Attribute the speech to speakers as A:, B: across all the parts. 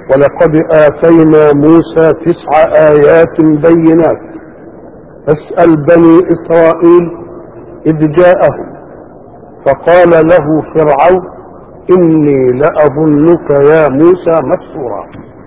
A: ولقد آتينا موسى تسع آيات بينات فاسأل بني إسرائيل إذ جاءهم فقال له فرعون إني لأظنك يا موسى مسحورا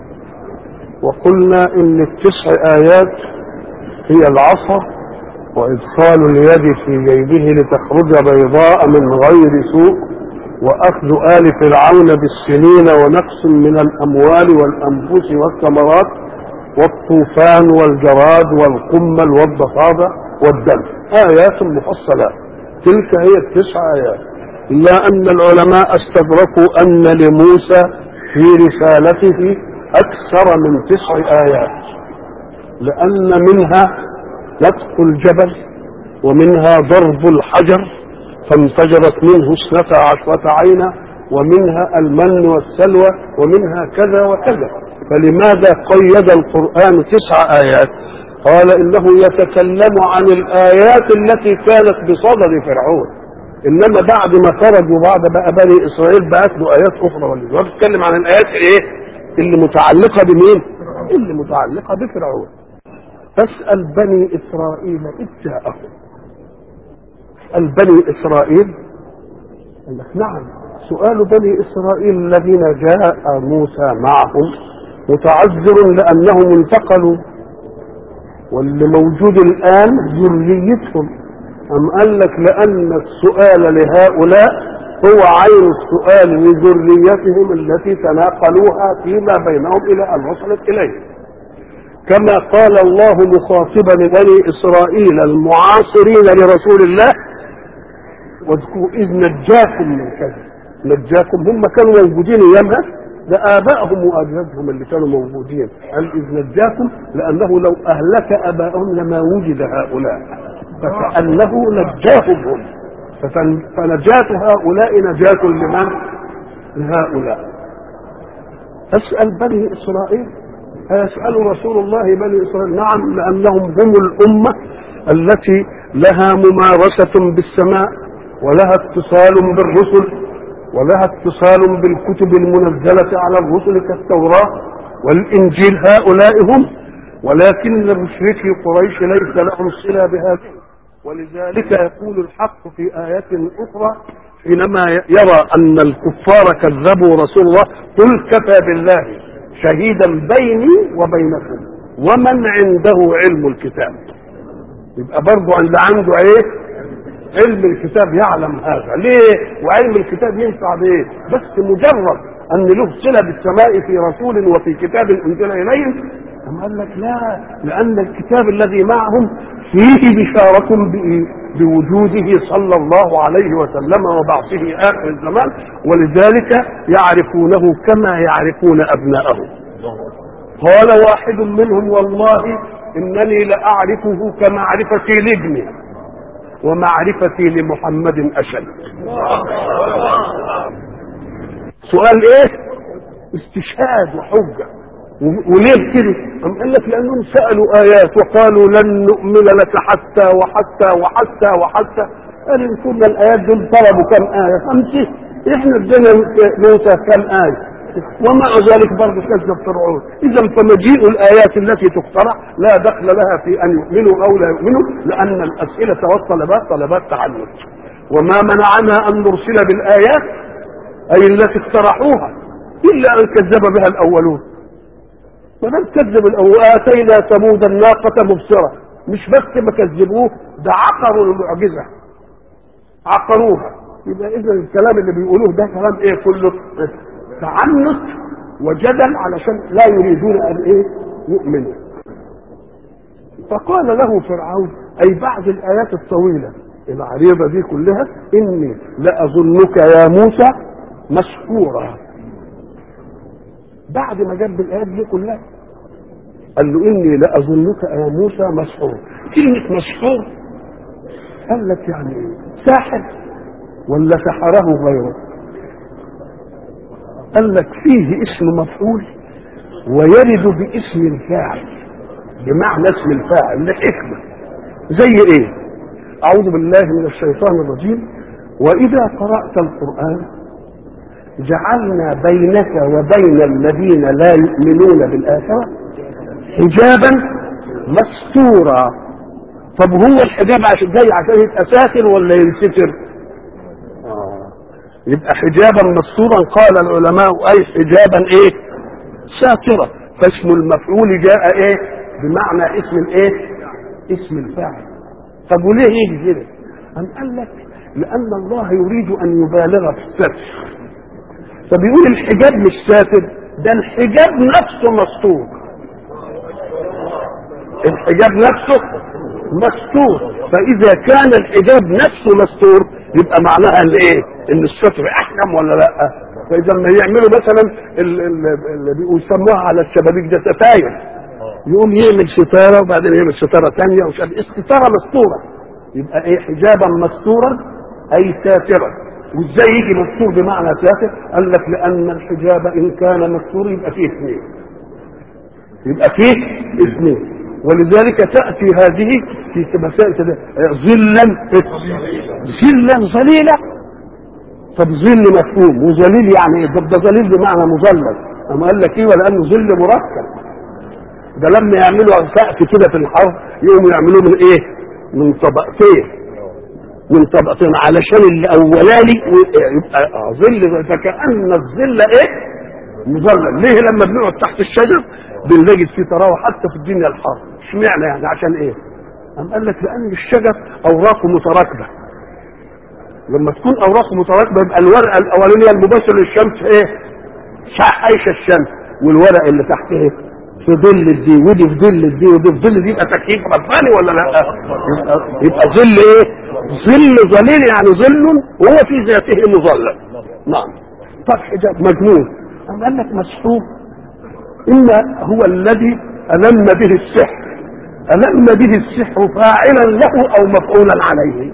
A: وقلنا إن التسع آيات هي العصا وإدخال اليد في جيبه لتخرج بيضاء من غير سوء وأخذ آل فرعون بالسنين ونقص من الأموال والأنفس والثمرات والطوفان والجراد والقمل والضفادع والدم آيات مفصلات تلك هي التسع آيات إلا أن العلماء استدركوا أن لموسى في رسالته أكثر من تسع آيات لأن منها نطق الجبل ومنها ضرب الحجر فانفجرت منه اثنتا عشرة عينا ومنها المن والسلوى ومنها كذا وكذا فلماذا قيد القرآن تسع آيات قال إنه يتكلم عن الآيات التي كانت بصدد فرعون إنما بعد ما خرجوا بعد بقى بني إسرائيل بقت له آيات أخرى واللي بيتكلم عن الآيات إيه اللي متعلقة بمين اللي متعلقة بفرعون فاسأل بني إسرائيل إذ جاءهم اسأل بني إسرائيل قال لك نعم سؤال بني إسرائيل الذين جاء موسى معهم متعذر لأنهم انتقلوا واللي موجود الآن ذريتهم أم قال لك لأن السؤال لهؤلاء هو عين السؤال لذريتهم التي تناقلوها فيما بينهم إلى أن وصلت إليه كما قال الله مخاطبا لبني إسرائيل المعاصرين لرسول الله واذكروا إذ نجاكم من كذا نجاكم هم كانوا موجودين أيامها ده آبائهم وأجدادهم اللي كانوا موجودين قال إذ نجاكم لأنه لو أهلك آبائهم لما وجد هؤلاء فكأنه نجاهم هم فنجاة هؤلاء نجاة لمن؟ لهؤلاء أسأل بني إسرائيل أيسأل رسول الله بني إسرائيل نعم لأنهم هم الأمة التي لها ممارسة بالسماء ولها اتصال بالرسل ولها اتصال بالكتب المنزلة على الرسل كالتوراة والإنجيل هؤلاء هم ولكن مشركي قريش ليس لهم صلة بهذه ولذلك يقول الحق في آيات أخرى حينما يرى أن الكفار كذبوا رسول الله قل كفى بالله شهيدا بيني وبينكم ومن عنده علم الكتاب يبقى برضه اللي عنده ايه علم الكتاب يعلم هذا ليه وعلم الكتاب ينفع بايه بس مجرد ان له صله بالسماء في رسول وفي كتاب انزل اليهم أم قال لك لا لان الكتاب الذي معهم فيه بشارة بوجوده صلى الله عليه وسلم وبعثه آخر الزمان ولذلك يعرفونه كما يعرفون أبناءهم قال واحد منهم والله إنني لأعرفه كمعرفتي لابني ومعرفتي لمحمد أشد سؤال ايه استشهاد وحجه وليه كده؟ أم قال لك لأنهم سألوا آيات وقالوا لن نؤمن لك حتى وحتى وحتى وحتى قال إن كنا الآيات دول طلبوا كم آية خمسة إحنا ادينا موسى كم آية ومع ذلك برضه كذب فرعون إذا فمجيء الآيات التي تقترح لا دخل لها في أن يؤمنوا أو لا يؤمنوا لأن الأسئلة والطلبات طلبات تعنت وما منعنا أن نرسل بالآيات أي التي اقترحوها إلا أن كذب بها الأولون فمن كذب الأول آتينا ثمود الناقة مبصرة مش بس ما كذبوه ده عقروا المعجزة عقروها يبقى إذا الكلام اللي بيقولوه ده كلام إيه كله تعنت وجدل علشان لا يريدون أن إيه يؤمنوا فقال له فرعون أي بعد الآيات الطويلة العريضة دي كلها إني لأظنك يا موسى مسحورا بعد ما جاب الايات دي كلها قال له اني لاظنك يا موسى مسحور كلمه مسحور قال لك يعني ايه ساحر ولا سحره غيره قال لك فيه اسم مفعول ويرد باسم الفاعل بمعنى اسم الفاعل لحكمه زي ايه اعوذ بالله من الشيطان الرجيم واذا قرات القران جعلنا بينك وبين الذين لا يؤمنون بالآخرة حجابا مستورا طب هو الحجاب عشان جاي عشان يبقى ساتر ولا ينستر؟ آه. يبقى حجابا مستورا قال العلماء اي حجابا ايه؟ ساترا فاسم المفعول جاء ايه؟ بمعنى اسم الايه؟ اسم الفاعل طب وليه يجي كده؟ أم قال لك لأن الله يريد أن يبالغ في الستر فبيقول الحجاب مش ساتر ده الحجاب نفسه مستور الحجاب نفسه مستور فإذا كان الحجاب نفسه مستور يبقى معناها ان ايه؟ ان الستر احكم ولا لا؟ فإذا لما يعملوا مثلا اللي بيسموها على الشبابيك ده ستاير يقوم يعمل ستارة وبعدين يعمل ستارة ثانية ومش عارف الستارة مستورة يبقى ايه حجابا مستورا اي ساترا وازاي يجي مستور بمعنى ساتر قال لك لان الحجاب ان كان مستور يبقى فيه اثنين يبقى فيه اثنين ولذلك تاتي هذه في مسائل كده ظلا ظلا ظليلا طب ظل مفهوم وظليل يعني ايه طب ده ظليل بمعنى مظلل اما قال لك ايه ولانه ظل مركب ده لما يعملوا سقف كده في الحرب يقوموا يعملوه من ايه من طبقتين من طبقتين علشان الاولاني يبقى ظل فكأن الظل ايه مظلل ليه لما بنقعد تحت الشجر بنجد فيه تراوح حتى في الدنيا الحر اشمعنى يعني عشان ايه قام قال لك لان الشجر اوراقه متراكبه لما تكون اوراقه متراكبه يبقى الورقه الاولانيه المباشره للشمس ايه عايشه الشمس والورق اللي تحت ايه في ظل الدي ودي في ظل الدي ودي في ظل دي يبقى تكييف رباني ولا لا؟ يبقى, يبقى ظل ايه؟ ظل ظليل يعني ظل وهو في ذاته مظلل. نعم. طب حجاب مجنون. أم قال لك مسحوب إما هو الذي ألم به السحر ألم به السحر فاعلا له أو مفعولا عليه.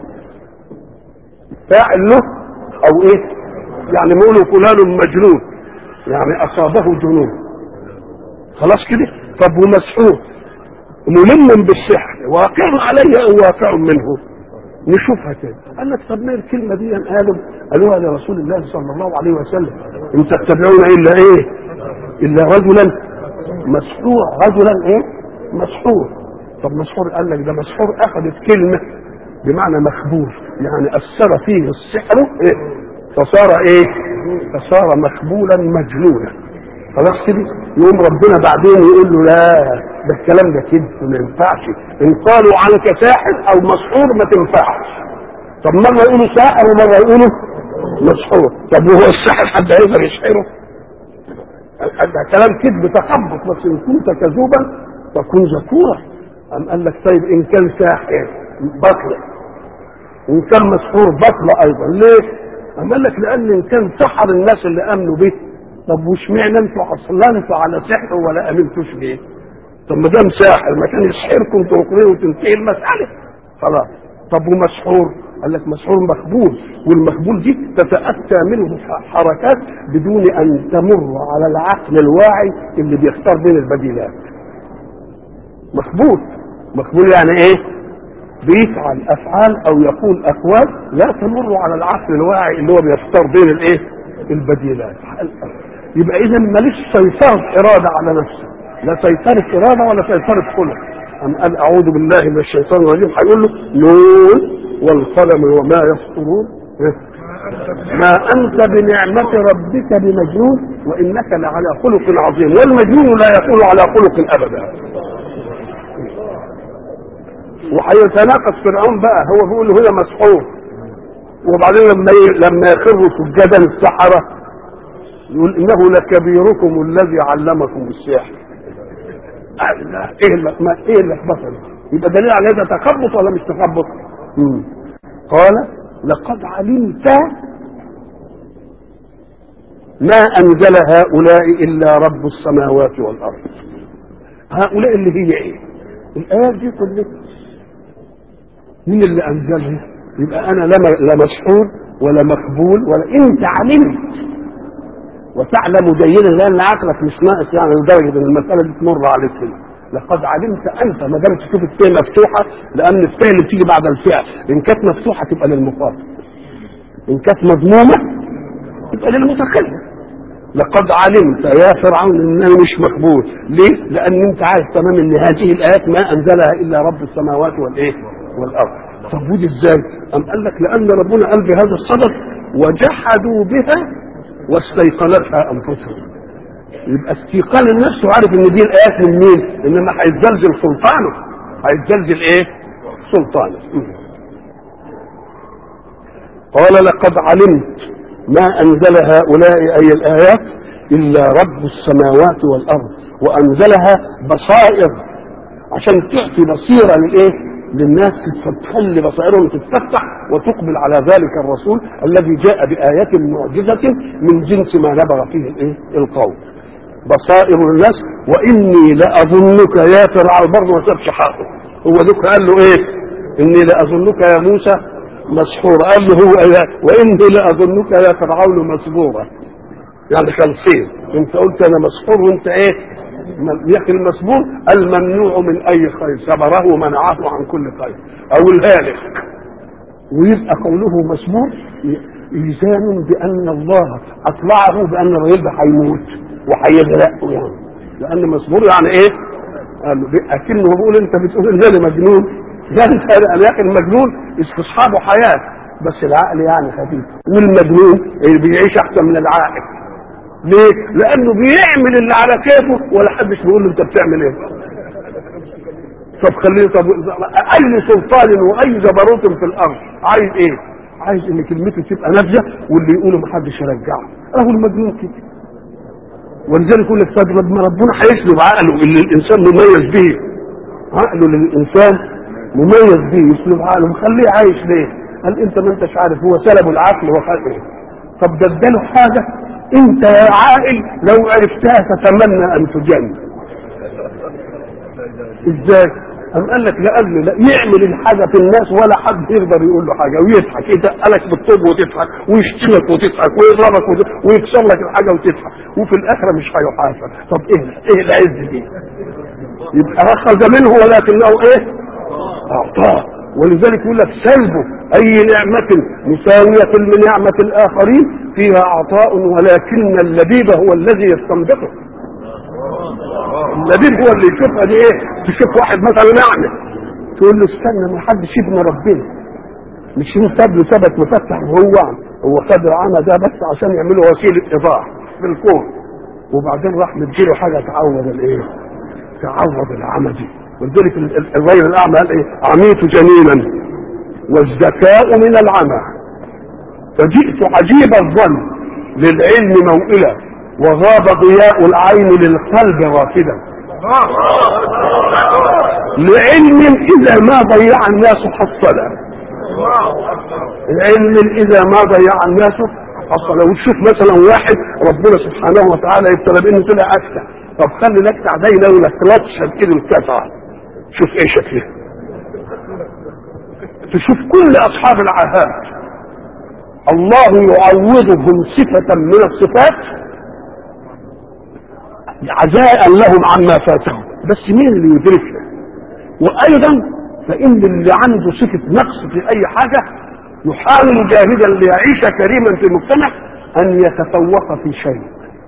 A: فاعل له أو إيه؟ يعني نقول فلان مجنون يعني أصابه جنون خلاص كده طب ومسحور ملم بالسحر واقع عليه او واقع منه نشوفها كده قال لك طب ما الكلمه دي قالوا قالوها لرسول الله صلى الله عليه وسلم ان تتبعون الا ايه الا رجلا مسحور رجلا ايه مسحور طب مسحور قال لك ده مسحور اخذت كلمه بمعنى مخبور يعني اثر فيه السحر إيه؟ فصار ايه فصار مخبولا مجنونا خلاص كده يقوم ربنا بعدين يقول له لا ده الكلام ده كده ما ينفعش ان قالوا عنك ساحر او مسحور ما تنفعش طب مره يقولوا ساحر ومره يقولوا مسحور طب وهو الساحر حد هيقدر يسحره ده كلام كذب تخبط بس ان كنت كذوبا فكن ذكورا أم قال لك طيب ان كان ساحر بطل وان كان مسحور بطل ايضا ليه؟ أم قال لك لان ان كان سحر الناس اللي امنوا به طب واشمعنى انتوا اصلنتوا على سحر ولا امنتوش بيه؟ طب ما دام ساحر ما كان يسحركم تقولوا وتنتهي المساله خلاص طب ومسحور؟ قال لك مسحور مخبول والمخبول دي تتاتى منه حركات بدون ان تمر على العقل الواعي اللي بيختار بين البديلات. مخبول مخبول يعني ايه؟ بيفعل افعال او يقول اقوال لا تمر على العقل الواعي اللي هو بيختار بين الايه؟ البديلات. يبقى اذا ماليش سيطره اراده على نفسه لا سيطره اراده ولا سيطره خلق ام قال اعوذ بالله من الشيطان الرجيم هيقول له نون والقلم وما يسطرون ما انت بنعمه ربك بمجنون وانك لعلى خلق عظيم والمجنون لا يكون على خلق ابدا وهيتناقض فرعون بقى هو بيقول له هنا مسحور وبعدين لما لما يخروا سجدا السحره يقول انه لكبيركم الذي علمكم السحر ايه اللي ما ايه اللي حصل يبقى دليل على هذا تخبط ولا مش تخبط مم. قال لقد علمت ما انزل هؤلاء الا رب السماوات والارض هؤلاء اللي هي ايه الايات دي كلها مين اللي انزلها يبقى انا لا مسحور ولا مقبول ولا انت علمت وتعلم جيدا لان عقلك مش ناقص يعني لدرجه ان المساله دي تمر عليك كده لقد علمت انت ما دام تشوف التاء مفتوحه لان التاء اللي بتيجي بعد الفعل ان كانت مفتوحه تبقى للمخاطب ان كانت مضمومه يبقى للمتكلم لقد علمت يا فرعون ان انا مش مقبول ليه لان انت عارف تمام ان هذه الايات ما انزلها الا رب السماوات والايه والارض طب ودي ازاي ام قال لك لان ربنا قال بهذا الصدد وجحدوا بها واستيقنتها انفسهم يبقى استيقان النفس وعارف ان دي الايات من مين انما هيتزلزل سلطانه هيتزلزل ايه سلطانه قال لقد علمت ما انزل هؤلاء اي الايات الا رب السماوات والارض وانزلها بصائر عشان تعطي بصيره للايه للناس تخلي بصائرهم تتفتح وتقبل على ذلك الرسول الذي جاء بآيات معجزة من جنس ما نبغ فيه الايه القوم بصائر الناس واني لاظنك يا فرعون برضه ما سابش حقه هو ذوك قال له ايه اني لاظنك يا موسى مسحورا قال له هو إيه؟ واني لاظنك يا فرعون مسبورا يعني خلصين انت قلت انا مسحور وانت ايه يقي المسبور الممنوع من اي خير سبره منعه عن كل خير او الهالك ويبقى قوله مسبور إيزان بأن الله أطلعه بأن الراجل ده هيموت وهيغرق يعني لأن مسبور يعني إيه؟ قال له أكنه بيقول أنت بتقول إن أنا مجنون لا أنت يا أخي المجنون استصحابه حياة بس العقل يعني خفيف والمجنون اللي بيعيش أحسن من العاقل ليه؟ لأنه بيعمل اللي على كيفه ولا حدش بيقول له أنت بتعمل إيه؟ طب خليه طب أي سلطان وأي جبروت في الأرض عايز إيه؟ عايز ان كلمته تبقى نافذه واللي يقوله محدش يرجعه اهو المجنون كده ولذلك يقول لك طب ما ربنا هيسلب عقله اللي الانسان مميز به عقله للانسان مميز به يسلب عقله مخليه عايش ليه؟ قال انت ما انتش عارف هو سلبه العقل وخلقه طب ده اداله حاجه انت يا عاقل لو عرفتها تتمنى ان تجن ازاي؟ أم قال لك لأنه لا يعمل الحاجة في الناس ولا حد يقدر يقول له حاجة ويضحك يدقلك بالطوب وتضحك ويشتمك وتضحك ويضربك ويكسر لك الحاجة وتضحك وفي الآخرة مش هيحاسب طب إيه إيه العز دي؟ يبقى أخذ منه ولكنه إيه؟ أعطاه ولذلك يقول لك سلبه أي نعمة مساوية لنعمة الآخرين فيها عطاء ولكن اللبيب هو الذي يستنبطه اللبيب هو اللي يشوفها دي ايه تشوف واحد مثلا نعمه تقول له استنى ما حدش يبنى ربنا مش هو ساب له ثبت مفتح وهو هو خد العمى ده بس عشان يعملوا وسيله ايضاح في الكون وبعدين راح مديله حاجه تعوض الايه تعوض العمى دي ولذلك الرجل الاعمى قال ايه عميت جنينا والذكاء من العمى فجئت عجيب الظن للعلم موئلا وغاب ضياء العين للقلب رافدا لعلم اذا ما ضيع الناس حصلا علم اذا ما ضيع الناس حصلا وتشوف مثلا واحد ربنا سبحانه وتعالى يبتلى بانه طلع اكتع طب خلي الاكتع ده يناول لك لطشه بايده الكتعه شوف ايه شكلها تشوف كل اصحاب العاهات الله يعوضهم صفه من الصفات عزاء لهم عما فاتهم بس مين اللي يدركها وايضا فان اللي عنده صفه نقص في اي حاجه يحاول جاهدا ليعيش كريما في المجتمع ان يتفوق في شيء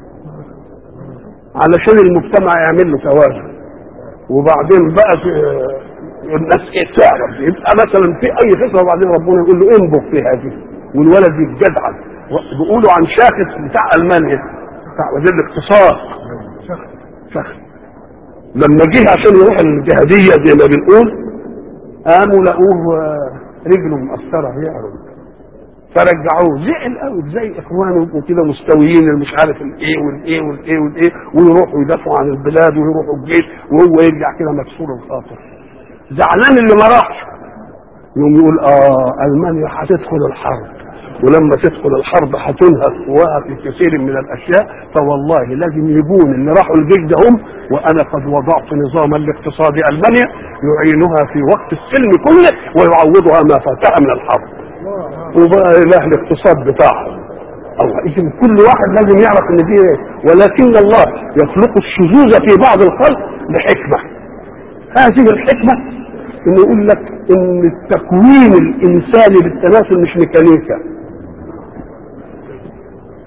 A: علشان المجتمع يعمل له توازن وبعدين بقى في الناس ايه تعرف يبقى مثلا في اي فكره وبعدين ربنا يقول له انبغ في هذه والولد يتجدعن بيقولوا عن شاخص بتاع المانيا بتاع وزير الاقتصاد فخر لما جه عشان يروح الجهادية زي ما بنقول قاموا لقوه رجله مقصرة يعرض فرجعوه زعل قوي زي اخوانه يبقوا كده مستويين اللي مش عارف الايه والايه والايه والايه ويروحوا يدافعوا عن البلاد ويروحوا الجيش وهو يرجع كده مكسور الخاطر زعلان اللي ما راحش يقوم يقول اه المانيا هتدخل الحرب ولما تدخل الحرب هتنهك قواها في كثير من الاشياء فوالله لازم يبون اللي راحوا الجيش ده هم وانا قد وضعت نظاما لاقتصاد المانيا يعينها في وقت السلم كله ويعوضها ما فاتها من الحرب وبقى اله الاقتصاد بتاعهم الله اذا كل واحد لازم يعرف ان دي ايه ولكن الله يخلق الشذوذ في بعض الخلق لحكمه هذه الحكمه انه يقول لك ان التكوين الانساني بالتناسل مش ميكانيكا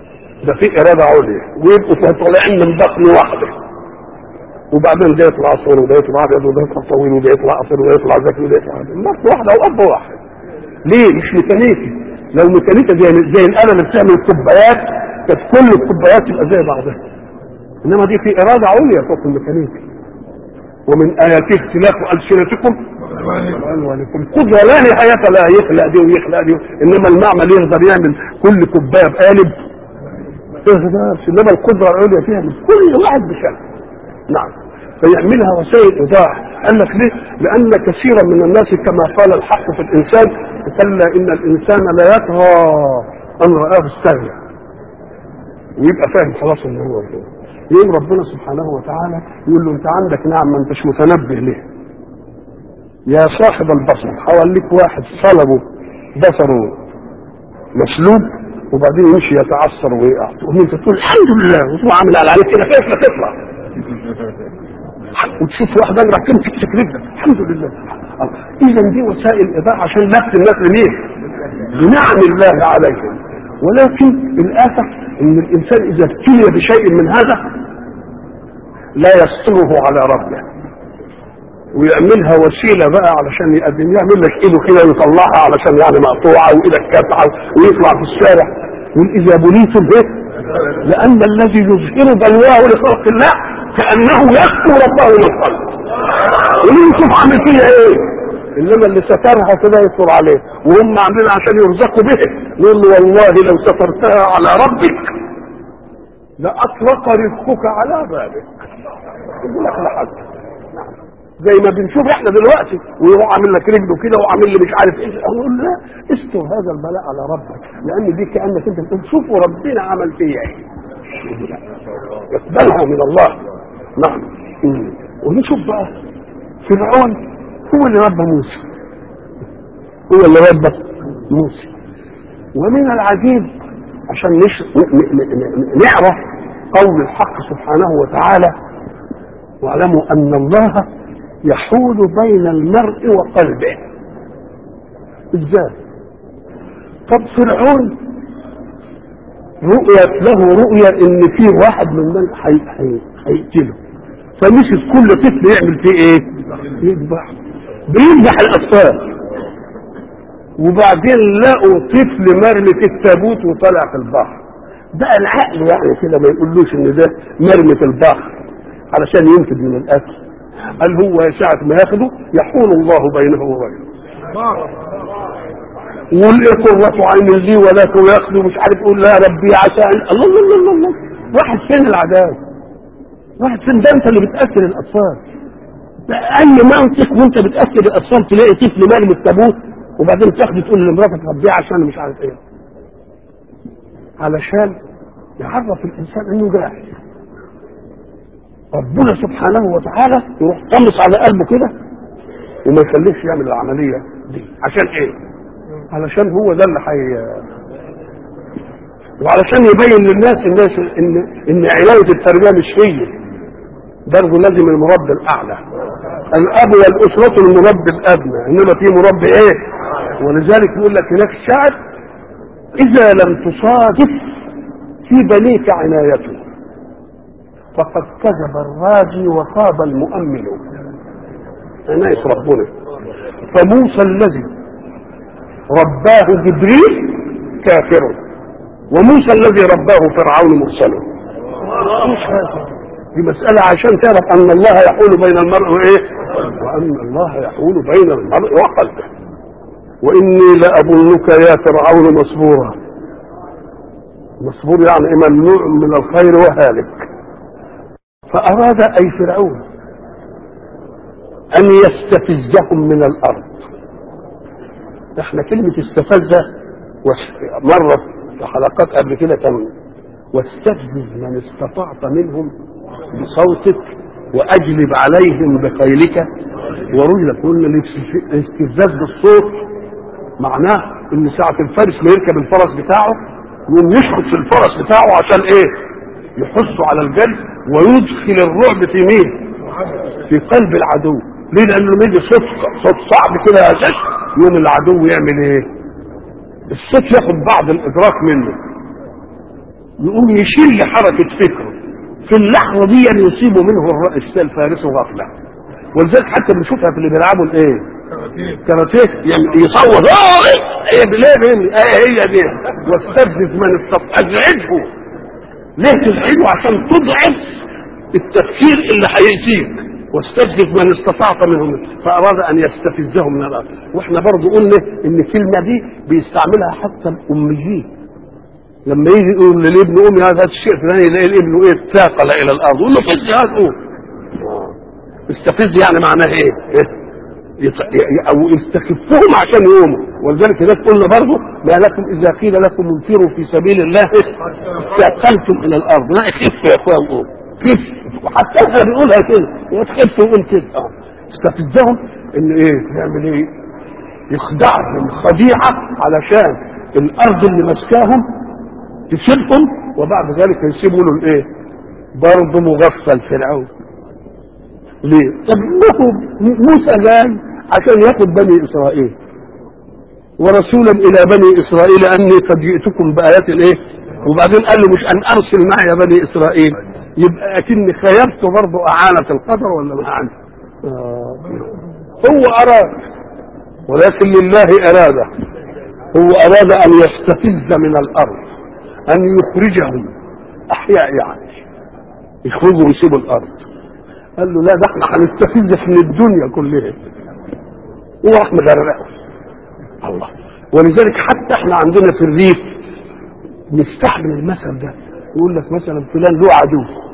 A: ده في اراده عليا ويبقوا طالعين من بطن واحده وبعدين ده يطلع اصفر وده يطلع ابيض وده يطلع طويل وده يطلع قصير وده يطلع ذكي وده يطلع بطن واحده واب واحد ليه مش ميكانيكي لو ميكانيكا زي زي الاله اللي بتعمل الكوبايات كانت كل الكوبايات تبقى زي بعضها انما دي في اراده عليا فوق الميكانيكا ومن اياته اختلاف السنتكم والوانكم قدره لا نهايه لا يخلق دي ويخلق دي انما المعمل يقدر يعمل كل كوبايه بقالب انما القدره العليا فيها من كل واحد بشكل نعم فيعملها وسائل ايضاح قال لك ليه؟ لان كثيرا من الناس كما قال الحق في الانسان كلا ان الانسان لا يطغى ان راه استغنى ويبقى فاهم خلاص ان هو كده يقوم ربنا سبحانه وتعالى يقول له انت عندك نعم ما انتش متنبه ليه يا صاحب البصر حواليك واحد صلبه بصره مسلوب وبعدين يمشي يتعثر ويقع تقوم انت تقول الحمد لله وتروح عامل على عليك كده كيف لا تطلع وتشوف واحد اجرك تمسك رجلك الحمد لله اذا دي وسائل ايضاح عشان نفس الناس ليه؟ بنعم الله عليهم ولكن الآفة ان الانسان اذا ابتلي بشيء من هذا لا يستره على ربه ويعملها وسيله بقى علشان يقدم يعمل لك ايده كده ويطلعها علشان يعني مقطوعه وايدك كاتعه ويطلع في الشارع يقول اذا بليتم ايه؟ لان الذي يظهر بلواه لخلق الله كانه يخفو ربه من الخلق وليه شوف عامل فيها ايه؟ انما اللي سترها كده يستر عليه وهم عاملين عشان يرزقوا به يقول له والله لو سترتها على ربك لاطلق رزقك على بابك يقول لك لحد زي ما بنشوف احنا دلوقتي ويروح عامل لك رجله كده وعامل لي مش عارف ايه اقول لا استر هذا البلاء على ربك لان دي كانك انت بتقول شوفوا ربنا عمل فيا ايه يقبلها من الله نعم ونشوف بقى فرعون هو اللي ربى موسى هو اللي ربى موسى ومن العجيب عشان نش... ن... ن... ن... نعرف قول الحق سبحانه وتعالى واعلموا ان الله يحول بين المرء وقلبه ازاي طب فرعون رؤيت له رؤيا ان في واحد من من هيقتله فمسك كل طفل يعمل فيه ايه يذبح بيذبح الاطفال وبعدين لقوا طفل مرمي في التابوت وطلع في البحر بقى العقل يعني كده ما يقولوش ان ده مرمي في البحر علشان ينفذ من الاكل قال هو ساعة ما ياخده يحول الله بينه وبينه واللي قرة عين لي ولك وياخده مش عارف يقول لا ربي عشان الله الله الله الله واحد فين العذاب واحد فين ده انت اللي بتأكل الاطفال ده اي منطق وانت بتأكل الاطفال تلاقي طفل مرمي التابوت وبعدين تاخده تقول لمراتك ربيه عشان مش عارف ايه علشان يعرف الانسان انه جاهل ربنا سبحانه وتعالى يروح طمس على قلبه كده وما يخليش يعمل العملية دي عشان ايه علشان هو ده اللي حي وعلشان يبين للناس الناس ان ان عناية التربية مش هي برضه لازم المربي الاعلى الاب والاسرة المربي الادنى انما في مربي ايه ولذلك يقول لك هناك الشاعر اذا لم تصادف في بنيك عنايته فقد كذب الراجي وخاب المؤمل عناية ربنا فموسى الذي رباه جبريل كافر وموسى الذي رباه فرعون مرسل مش هذا دي مسألة عشان تعرف أن الله يحول بين المرء وإيه وأن الله يحول بين المرء وقلبه وإني لأظنك يا فرعون مصبورا مصبور يعني ممنوع من الخير وهالك فأراد أي فرعون أن يستفزهم من الأرض احنا كلمة استفز مرة في حلقات قبل كده كان واستفزز من استطعت منهم بصوتك وأجلب عليهم بخيلك ورجلك قلنا الاستفزاز بالصوت معناه ان ساعة الفارس ما يركب الفرس بتاعه يقوم يشخص الفرس بتاعه عشان ايه يحث على الجلد ويدخل الرعب في مين في قلب العدو ليه لانه لما يجي صوت صوت صعب كده يا شش يوم العدو يعمل ايه الصوت ياخد بعض الادراك منه يقوم يشيل حركة فكره في اللحظة دي يصيب منه الرأس الفارس غفلة ولذلك حتى بنشوفها في اللي بيلعبوا الايه كاراتيه يعني يصور اه هي ليه ايه هي دي واستفزز من استطاع ازعجه ليه تزعجه عشان تضعف التفكير اللي هيأذيك واستفزز من استطعت منهم فاراد ان يستفزهم من الارض واحنا برضو قلنا ان الكلمه دي بيستعملها حتى الاميين لما يجي يقول للابن قوم هذا الشيء فلان يلاقي الابن ايه اتثاقل الى الارض يقول له فز هذا قوم استفز يعني معناه ايه؟ يط- ي- او يستخفهم عشان يقوموا ولذلك هناك قلنا برضه ما لكم اذا قيل لكم انفروا في سبيل الله ثقلتم الى الارض لا خف يا اخويا وقوم خف وحتى احنا بنقولها كده يا تخف وقوم كده اه استفزهم ان ايه يعمل ايه يخدعهم خديعه علشان الارض اللي ماسكاهم تسيبهم وبعد ذلك يسيبوا له الايه برضه مغفل فرعون ليه طب هو موسى جاي عشان ياخد بني اسرائيل ورسولا الى بني اسرائيل اني قد جئتكم بايات الايه وبعدين قال له مش ان ارسل معي بني اسرائيل يبقى اكني خيرته برضه اعانه القدر ولا ما اعانه آه. هو اراد ولكن لله اراده هو اراد ان يستفز من الارض ان يخرجهم احياء يعني يخرجوا ويسيبوا الارض قال له لا ده احنا هنستفزك من الدنيا كلها وراح مغرقه الله ولذلك حتى احنا عندنا في الريف نستحمل المثل ده يقول لك مثلا فلان له عدو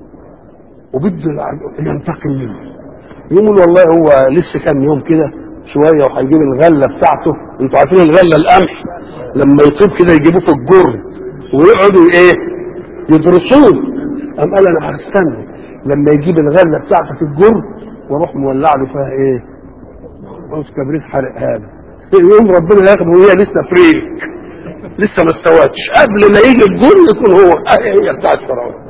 A: وبده العدو ينتقم منه يقول والله هو لسه كام يوم كده شويه وهيجيب الغله بتاعته انتوا عارفين الغله القمح لما يطيب كده يجيبوه في الجر ويقعدوا ايه يدرسوه قام قال انا هستنى لما يجيب الغله بتاعته في الجر واروح مولع له فيها ايه عاوز كبريت حرق هذا يقوم ربنا ياخده وهي لسه فريك لسه ما استوتش قبل ما يجي الجر يكون هو آه هي بتاعت فرعون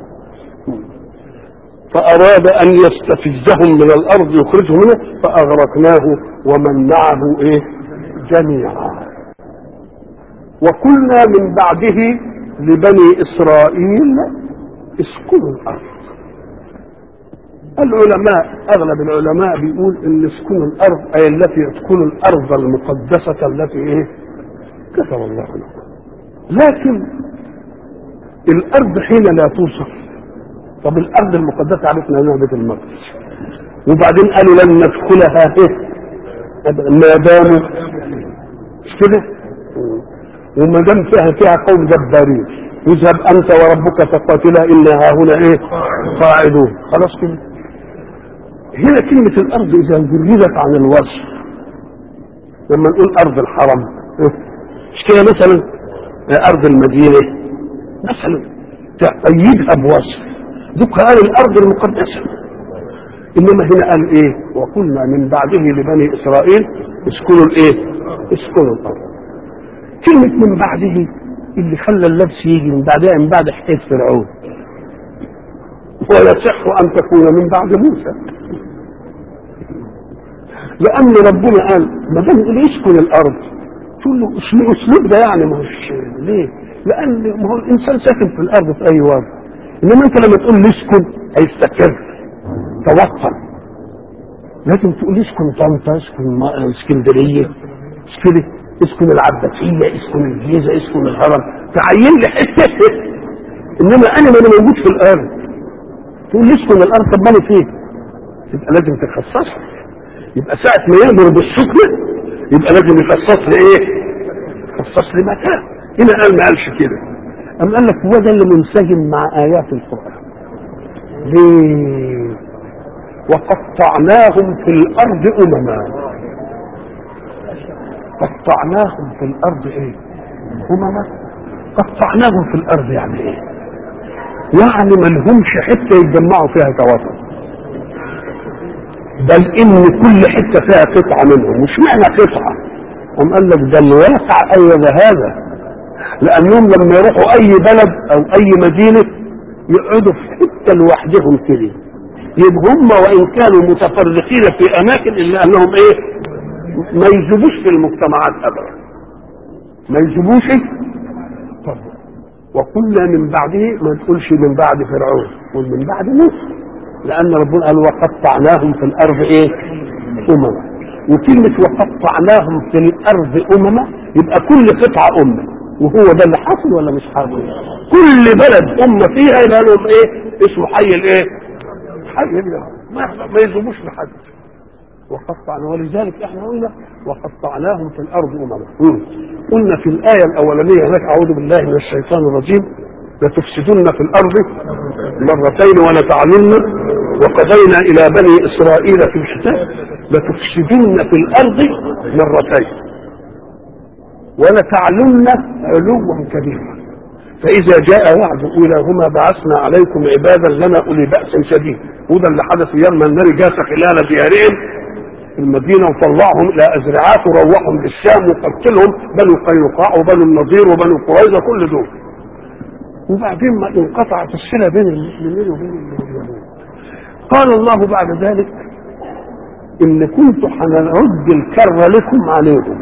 A: فأراد أن يستفزهم من الأرض يخرجهم منها فأغرقناه ومن معه إيه جميعا وقلنا من بعده لبني إسرائيل اسكنوا الأرض العلماء أغلب العلماء بيقول إن اسكنوا الأرض أي التي ادخلوا الأرض المقدسة التي إيه كتب الله لكم لكن الأرض حين لا توصف طب الارض المقدسه عرفنا انها بيت المقدس وبعدين قالوا لن ندخلها ايه ما داموا مش كده وما دام فيها فيها قوم جبارين اذهب انت وربك فقاتلا انا ها هنا ايه قاعدون خلاص كده هنا كلمة الأرض إذا جردت عن الوصف لما نقول أرض الحرم مش كده مثلا أرض المدينة مثلا تقيدها بوصف دوك قال الارض المقدسه انما هنا قال ايه وقلنا من بعده لبني اسرائيل اسكنوا الايه اسكنوا الارض كلمه من بعده اللي خلى اللبس يجي من بعدها من بعد حكايه فرعون ويصح ان تكون من بعد موسى لان ربنا قال ما دام يقول اسكن الارض تقول له اسلوب ده يعني ما هوش ليه؟ لان ما هو الانسان ساكن في الارض في اي وقت انما انت لما تقول اسكن هيستقر توطن لازم تقول اسكن طنطا اسكن اسكندريه اسكن اسكن العباسيه اسكن الجيزه اسكن الهرم تعين لي حته انما انا ما انا موجود في الارض تقول اسكن الارض طب ما انا فين يبقى لازم تخصصها يبقى ساعة ما يأمر بالسكن يبقى لازم يخصص لي ايه؟ يخصص لي مكان هنا قال ما قالش كده أم قال لك هو ده اللي منسجم مع آيات القرآن ليه وقطعناهم في الأرض أمما قطعناهم في الأرض إيه أمما قطعناهم في الأرض يعني إيه يعني ما لهمش حتة يتجمعوا فيها كوطن بل إن كل حتة فيها قطعة منهم مش معنى قطعة أم قال لك ده الواقع أيد هذا لانهم لما يروحوا اي بلد او اي مدينه يقعدوا في حته لوحدهم كده يبقى هم وان كانوا متفرقين في اماكن الا انهم ايه ما يجيبوش في المجتمعات ابدا ما يجيبوش طب وقلنا من بعده ما تقولش من بعد فرعون قل من بعد موسى لان ربنا قال وقطعناهم في الارض ايه امما وكلمه وقطعناهم في الارض امما يبقى كل قطعه امه وهو ده اللي حاصل ولا مش حاصل كل بلد امه فيها يبقى لهم ايه اسمه حي الايه حي اليهود ما ما يلزموش لحد وقطعنا ولذلك احنا قلنا وقطعناهم في الارض امما قلنا في الايه الاولانيه هناك اعوذ بالله من الشيطان الرجيم لتفسدن في الارض مرتين ولتعلن وقضينا الى بني اسرائيل في الكتاب لتفسدن في الارض مرتين ولتعلن علوا كبيرا فاذا جاء وعد اولاهما بعثنا عليكم عبادا لنا اولي باس شديد وده اللي حدث يوم النار جاس خلال ديارهم المدينة وطلعهم إلى أزرعات وروحهم للشام وقتلهم بنو قينقاع وبنو النضير وبنو قريظة كل دول وبعدين ما انقطعت الصلة بين المسلمين وبين اليهود قال الله بعد ذلك إن كنت هنرد الكر لكم عليهم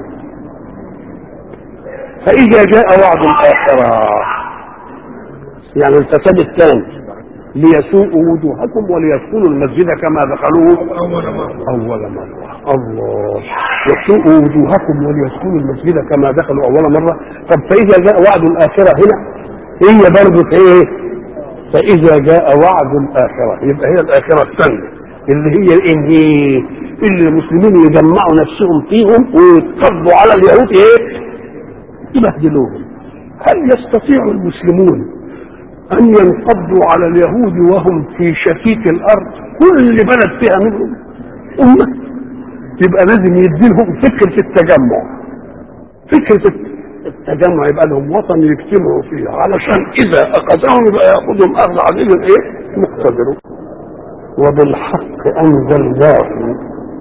A: فإذا جاء وعد الآخرة يعني الفساد الثاني ليسوءوا وجوهكم وليدخلوا المسجد كما دخلوه أول مرة الله يسوءوا وجوهكم وليدخلوا المسجد كما دخلوا أول مرة طب فإذا جاء وعد الآخرة هنا هي برضه إيه فإذا جاء وعد الآخرة يبقى هي الآخرة الثانية اللي هي إن اللي المسلمين يجمعوا نفسهم فيهم ويتقضوا على اليهود إيه يبهدلوهم هل يستطيع المسلمون أن ينقضوا على اليهود وهم في شتيت الأرض كل بلد فيها منهم أمة يبقى لازم يديلهم فكرة التجمع فكرة التجمع يبقى لهم وطن يجتمعوا فيه علشان إذا أخذهم يبقى يأخذهم أخذ عزيز إيه مقتدر وبالحق أنزلناه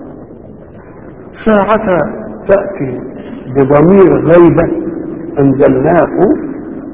A: ساعة تأتي بضمير غيبة أنزلناه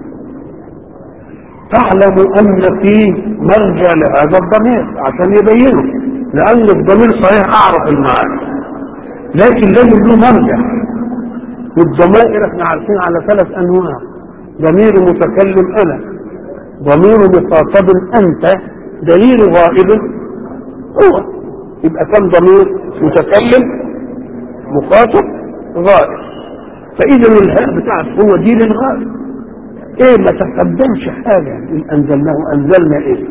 A: تعلم ان في مرجع لهذا الضمير عشان يبينه لان الضمير صحيح اعرف المعاني لكن لازم له مرجع والضمائر احنا عارفين على ثلاث انواع ضمير متكلم انا ضمير مخاطب انت دليل غائب هو يبقى كم ضمير متكلم مخاطب غائب فاذا الهاء بتاعت هو دي للغائب ايه ما تقدمش حاجة ان انزلناه انزلنا ايه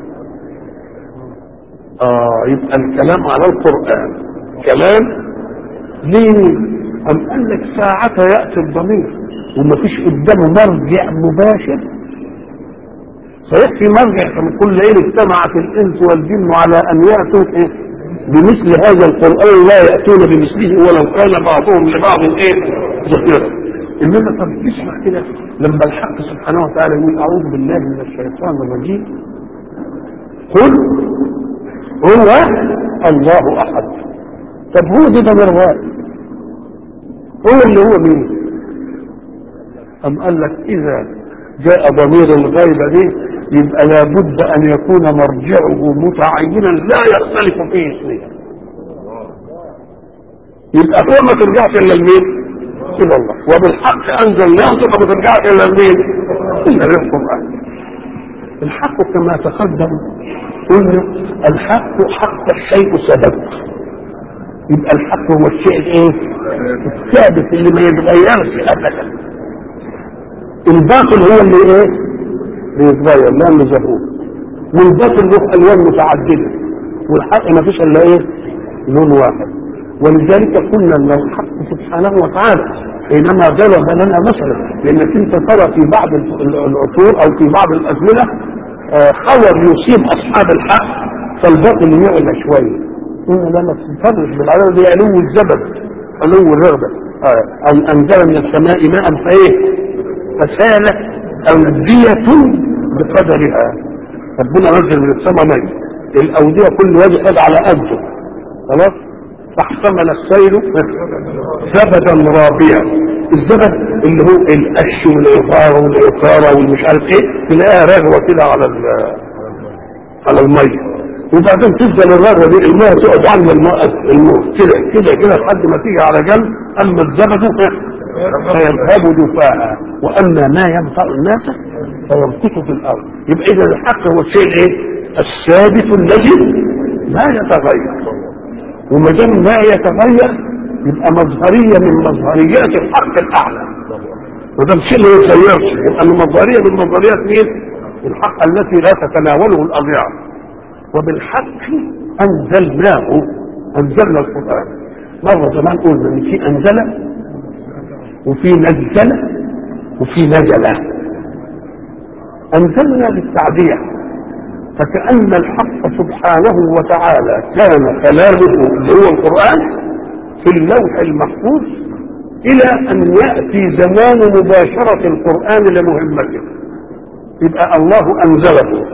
A: اه يبقى الكلام على القرآن كلام ليه ام قال لك ساعة يأتي الضمير وما فيش قدامه مرجع مباشر صحيح في مرجع من كل ايه اجتمعت الانس والجن على ان يأتوا ايه بمثل هذا القرآن لا يأتون بمثله ولو كان بعضهم لبعض ايه ظهيرا انما طب اسمع كده لما الحق سبحانه وتعالى يقول اعوذ بالله من الشيطان الرجيم قل هو الله احد طب هو ده ضمير غائب هو اللي هو مين ام قال لك اذا جاء ضمير الغيبة دي يبقى لابد ان يكون مرجعه متعينا لا يختلف فيه اثنين يبقى هو ما ترجعش الا لمين الى الله وبالحق انزلناه ثم ما ترجعش الا لمين الا للقران الحق كما تقدم قلنا الحق حق الشيء سبب يبقى الحق هو الشيء الايه الثابت اللي ما يتغيرش ابدا الباطل هو اللي ايه بيتغير لانه زهور والباطل له الوان متعدده والحق ما فيش الا ايه لون واحد ولذلك قلنا ان الحق سبحانه وتعالى حينما ضرب لنا مثلا لانك انت ترى في بعض العصور او في بعض الازمنه خور يصيب اصحاب الحق فالباطل يعلى شويه قلنا لا ما تنفرش بالعدد دي علو الزبد علو الرغبه ان انزل من السماء ماء فايه فسالت اوديه بقدرها ربنا نزل من السماء ماء الاوديه كل وجه خد على قده خلاص فاحتمل السيل زبدا رابيا الزبد اللي هو القش والعقاره والعقاره والمش عارف ايه تلاقيها رغوه كده على على الميه وبعدين تفضل الرغوه دي الميه تقعد عند الماء الماء كده كده كده لحد ما تيجي على جنب اما الزبد فيذهب دفاعا واما ما ينفع الناس فيمكث في الارض يبقى اذا الحق هو الشيء ايه الثابت الذي لا يتغير وما دام لا يتغير يبقى مظهريه من مظهريات الحق الاعلى ما دام شيء ما يتغيرش يبقى مظهريه من مظهريات مين الحق التي لا تتناوله الاضياع وبالحق انزلناه انزلنا القران مره زمان قلنا ان في انزل وفي نزل وفي نزل انزلنا بالتعبير فكأن الحق سبحانه وتعالى كان كلامه اللي هو القرآن في اللوح المحفوظ إلى أن يأتي زمان مباشرة القرآن لمهمته يبقى الله أنزله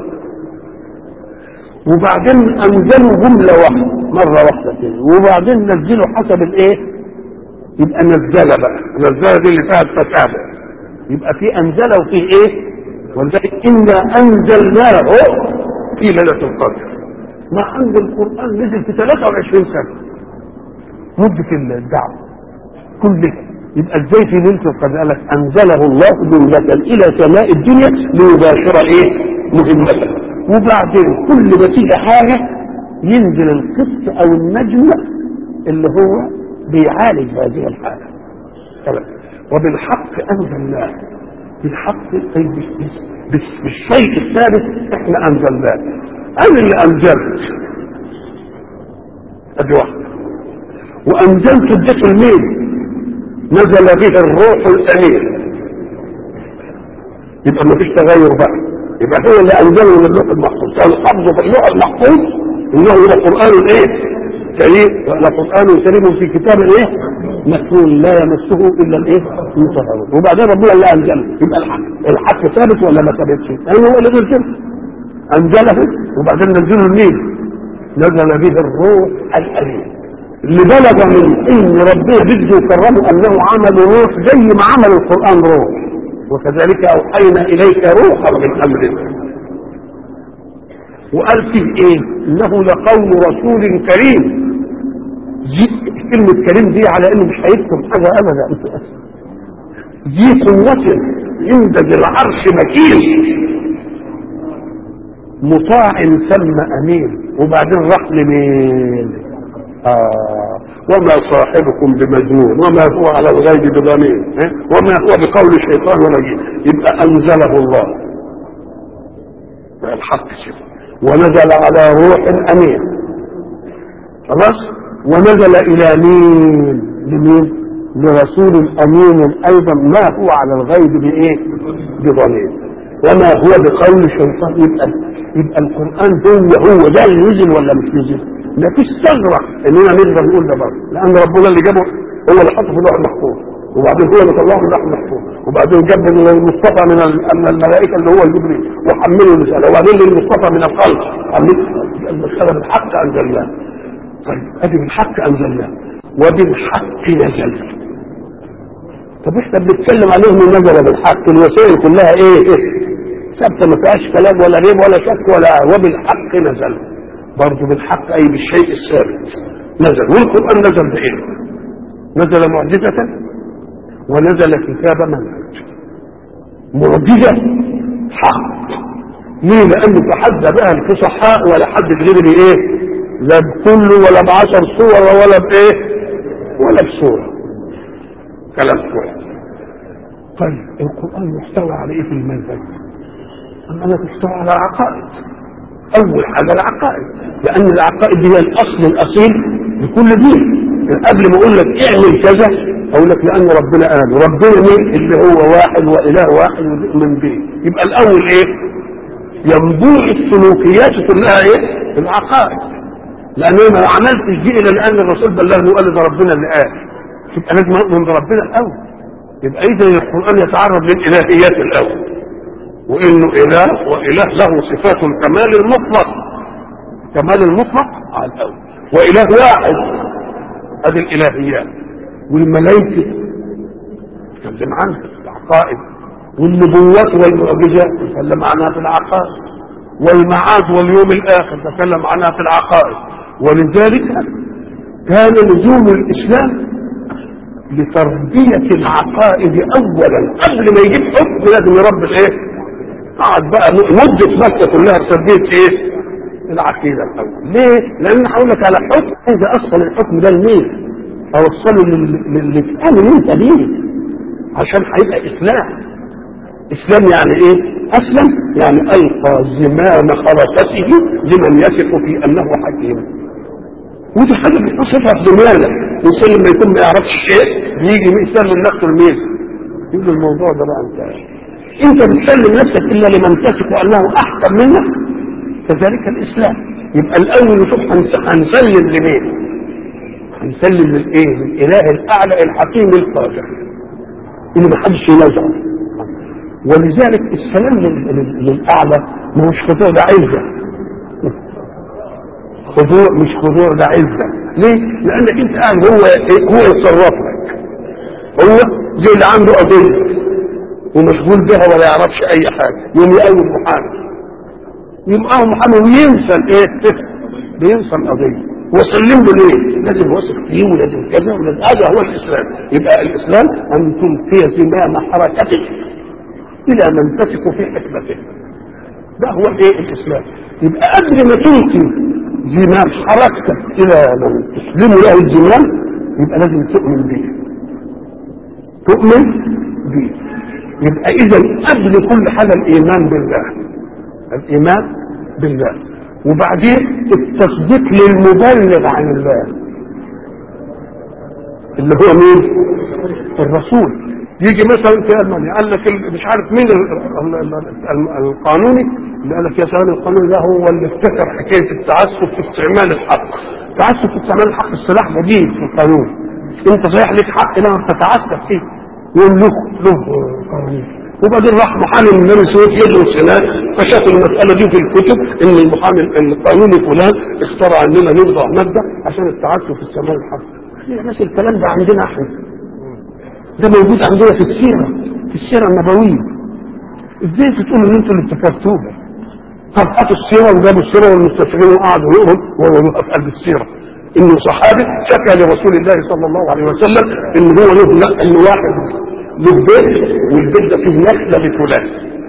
A: وبعدين أنزلوا جملة واحدة مرة واحدة كده وبعدين نزلوا حسب الإيه؟ يبقى نزل بقى نزل دي اللي فيها التتابع يبقى في أنزل وفي إيه؟ ولذلك إنا أنزلناه في ليلة القدر مع أن القرآن نزل في 23 سنة مدة الدعوة كلها يبقى ازاي في ليلة القدر قال لك أنزله الله جملة إلى سماء الدنيا ليباشر إيه؟ مهمته وبعدين كل ما تيجي حاجة ينزل القسط أو النجم اللي هو بيعالج هذه الحالة طبعا. وبالحق أنزلناه بالحق أي بالشيء الثابت احنا انزلناه انا اللي انزلت ادي واحده وانزلت اديته لمين نزل به الروح الامين يبقى ما فيش تغير بقى يبقى هو اللي انزله من اللوح المحفوظ كان حفظه في اللوح المحفوظ انه الى قران ايه كريم لقران كريم في كتاب ايه مكتوب لا يمسه الا الايه المطهرون وبعدين ربنا اللي انزله يبقى الحق الحق ثابت ولا ما ثابتش لانه هو اللي نزله انزله وبعدين نزله لمين نزل به الروح الامين اللي بلغ من ان ربنا بده يكرمه انه عمل روح زي ما عمل القران روح وكذلك اوحينا اليك روحا من امرنا وقال فيه ايه انه لقول رسول كريم كلمة كريم دي على انه مش هيكتب حاجة ابدا ذي قوة عند ذي العرش مكين مطاع ثم امين وبعدين راح لمين آه وما صاحبكم بمجنون وما هو على الغيب بضنين وما هو بقول شيطان رجيم يبقى انزله الله الحق كده ونزل على روح امين خلاص ونزل الى مين لمين لرسول امين ايضا ما هو على الغيب بايه بضمير وما هو بقول شيطان يبقى يبقى القران هو هو ده اللي نزل ولا مش نزل ما فيش ثغره اننا نقدر نقول ده برضه لان ربنا اللي جابه هو اللي حطه في اللوح المحفوظ وبعدين هو اللي طلعه من اللوح المحفوظ وبعدين جاب المصطفى من من الملائكه اللي هو جبريل وحمله الرساله وبعدين للمصطفى من الخلق حمله المساله بالحق انزلناه طيب ادي بالحق انزلناه وبالحق نزل طب احنا بنتكلم عليهم من نزل بالحق الوسائل كلها ايه ايه ثابته ما فيهاش كلام ولا ريب ولا شك ولا وبالحق نزل برضه بالحق اي بالشيء الثابت نزل والقران نزل بايه نزل معجزه ونزل كتاب منهج معجزه حق ليه لانه تحدى بها الفصحاء ولا حد غير بايه لا بكله ولا بعشر صور ولا بايه ولا بصورة كلام كويس طيب القرآن يحتوي على ايه في المنهج أما لا تحتوي على العقائد أول حاجة العقائد لأن العقائد هي الأصل الأصيل لكل دين قبل ما أقول لك اعمل كذا أقول لك لأن ربنا قال ربنا مين اللي هو واحد وإله واحد ومن به يبقى الأول إيه ينبوع السلوكيات كلها إيه العقائد لان انا ما عملتش دي الا لان الرسول بلغني وقال ده ربنا اللي قال يبقى لازم اؤمن بربنا الاول يبقى اذا القران يتعرض للالهيات الاول وانه اله واله له صفات الكمال المطلق كمال المطلق على الاول واله واحد هذه الالهيات والملائكه تكلم عنها العقائد والنبوات والمعجزات تكلم عنها في العقائد والمعاد واليوم الاخر تكلم عنها في العقائد ولذلك كان لزوم الاسلام لتربية العقائد أولا قبل ما يجيب حكم لازم يربي الإيه؟ قعد بقى مدة مكة كلها تربية إيه؟ العقيدة الأول ليه؟ لأن هقول لك على حكم عايز أصل الحكم ده لمين؟ أوصله لل- للي تآمن أنت بيه عشان هيبقى إسلام إسلام يعني إيه؟ أسلم يعني ألقى زمام خرسته لمن يثق في أنه حكيم ودي حاجة بتصفها في دماغنا الإنسان لما يكون ما يعرفش شيء بيجي يسلم نفسه لمين؟ يقول الموضوع ده بقى انت انت بتسلم نفسك الا لمن تثق انه احسن منك كذلك الاسلام يبقى الاول نشوف هنس- هنسلم لمين؟ هنسلم للايه؟ للاله الاعلى الحكيم القادر اللي ما حدش ينازعه ولذلك السلام لل- لل- للاعلى ما هوش خضوع ده عزه خضوع مش خضوع ده عزه ليه؟ لانك انت قاعد هو هو يتصرف لك هو زي اللي عنده قضيه ومشغول بها ولا يعرفش اي حاجه يوم يقوم محامي يبقى هو محامي وينسى الايه؟ بينسى القضيه وسلم له ليه؟ لازم واثق فيه ولازم كذا ولازم هذا هو الاسلام يبقى الاسلام ان تلقي زمام حركتك الى من تثق في حكمته ده هو ايه الاسلام يبقى قبل ما تلقي زمام حركتك الى من تسلم له الزمام يبقى لازم تؤمن به تؤمن به يبقى اذا قبل كل حاجه الايمان بالله الايمان بالله وبعدين التصديق للمبلغ عن الله اللي هو مين الرسول يجي مثلا في المانيا قال لك ال- مش عارف مين ال- ال- ال- ال- القانوني اللي قال لك يا سلام القانون ده هو اللي ابتكر حكايه التعسف في استعمال الحق التعسف في استعمال الحق السلاح جديد في القانون انت صحيح لك حق لما تتعسف فيه يقول له له قانون وبعدين راح محامي من بني سويف يدرس هناك فشاف المساله دي في الكتب ان المحامي القانوني فلان اخترع اننا نوضع ماده عشان التعسف في استعمال الحق يا ناس الكلام ده عندنا احنا ده موجود عندنا في السيرة في السيرة النبوية ازاي تقولوا ان انتوا اللي ابتكرتوها طب هاتوا السيرة وجابوا السيرة والمستشرقين وقعدوا يقروا وهو في قلب السيرة انه صحابي شكى لرسول الله صلى الله عليه وسلم ان هو له لا ان واحد له بيت والبيت ده فيه نخلة لفلان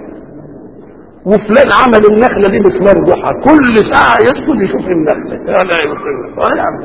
A: وفلان عمل النخلة دي مسمار ضحى كل ساعة يدخل يشوف النخلة يا لا يا اه يا عم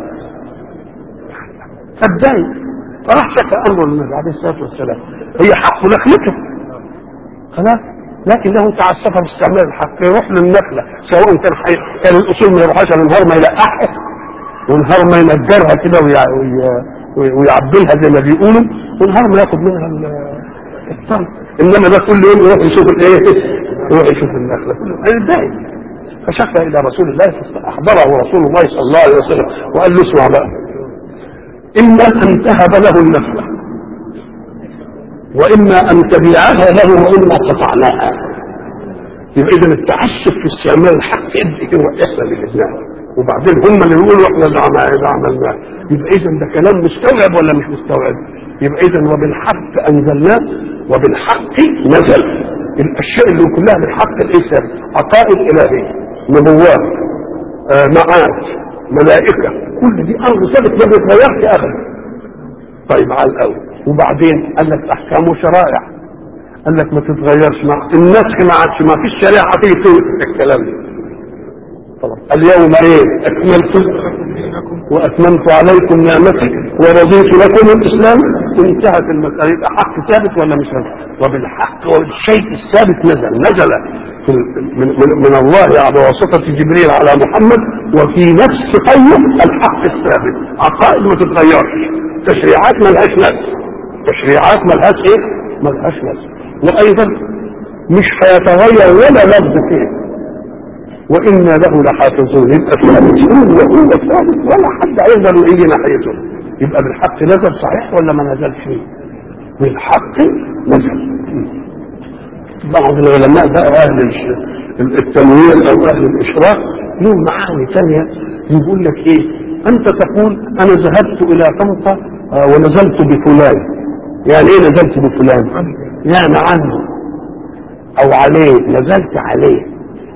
A: فاتضايق فراح شكى امره للنبي عليه الصلاه والسلام هي حق نخلته خلاص لكنه تعسف باستعمال الحق يروح للنخله سواء كان حي... كان الاصول ما يروحش على النهار ما يلقحها والنهار ما ينجرها كده ويع... وي... وي... ويعبلها زي ما بيقولوا والنهار ما ياخد منها ال- الثمر انما ده كل يوم يروح يشوف الايه يروح يشوف النخله كل يوم هيتضايق فشكى الى رسول الله فاحضره رسول الله صلى الله عليه وسلم وقال له اسمع بقى إما أن تهب له النخلة وإما أن تبيعها له وإما قطعناها يبقى إذا التعسف في استعمال الحق يبقى كده يحصل للإسلام وبعدين هم اللي يقولوا احنا اللي عم- اللي عملناه يبقى إذا ده كلام مستوعب ولا مش مستوعب؟ يبقى إذا وبالحق أنزلناه وبالحق نزل الأشياء اللي كلها بالحق الإنسان عقائد إلهية نبوات آه معاد ملائكة كل دي أمر ثابت ما بيتغيرش أبدا طيب على الأول وبعدين قال لك أحكام وشرائع قال لك ما تتغيرش مع النسخ ما عادش ما فيش شريعة تيجي تنسخ الكلام ده طبعا اليوم ايه اكملت واتممت عليكم نعمتي ورضيت لكم الاسلام انتهت المساله يبقى حق ثابت ولا مش ثابت وبالحق والشيء الثابت نزل نزل في ال- من, من, من الله بواسطه جبريل على محمد وفي نفس قوم الحق الثابت عقائد ما تتغيرش تشريعات ما لهاش نفس تشريعات ما لهاش ايه ما لهاش نفس وايضا مش هيتغير ولا لفظ فيه وإنا له لحافظون يبقى ثابت هو هو ثابت ولا حد هيقدر يجي ناحيته يبقى بالحق نزل صحيح ولا ما نزلش بالحق نزل بعض العلماء بقى أهل الش- التنوير أو أهل الإشراق لهم معاني ثانية يقول لك إيه أنت تقول أنا ذهبت إلى طنطا آه، ونزلت بفلان يعني إيه نزلت بفلان يعني عنه أو عليه نزلت عليه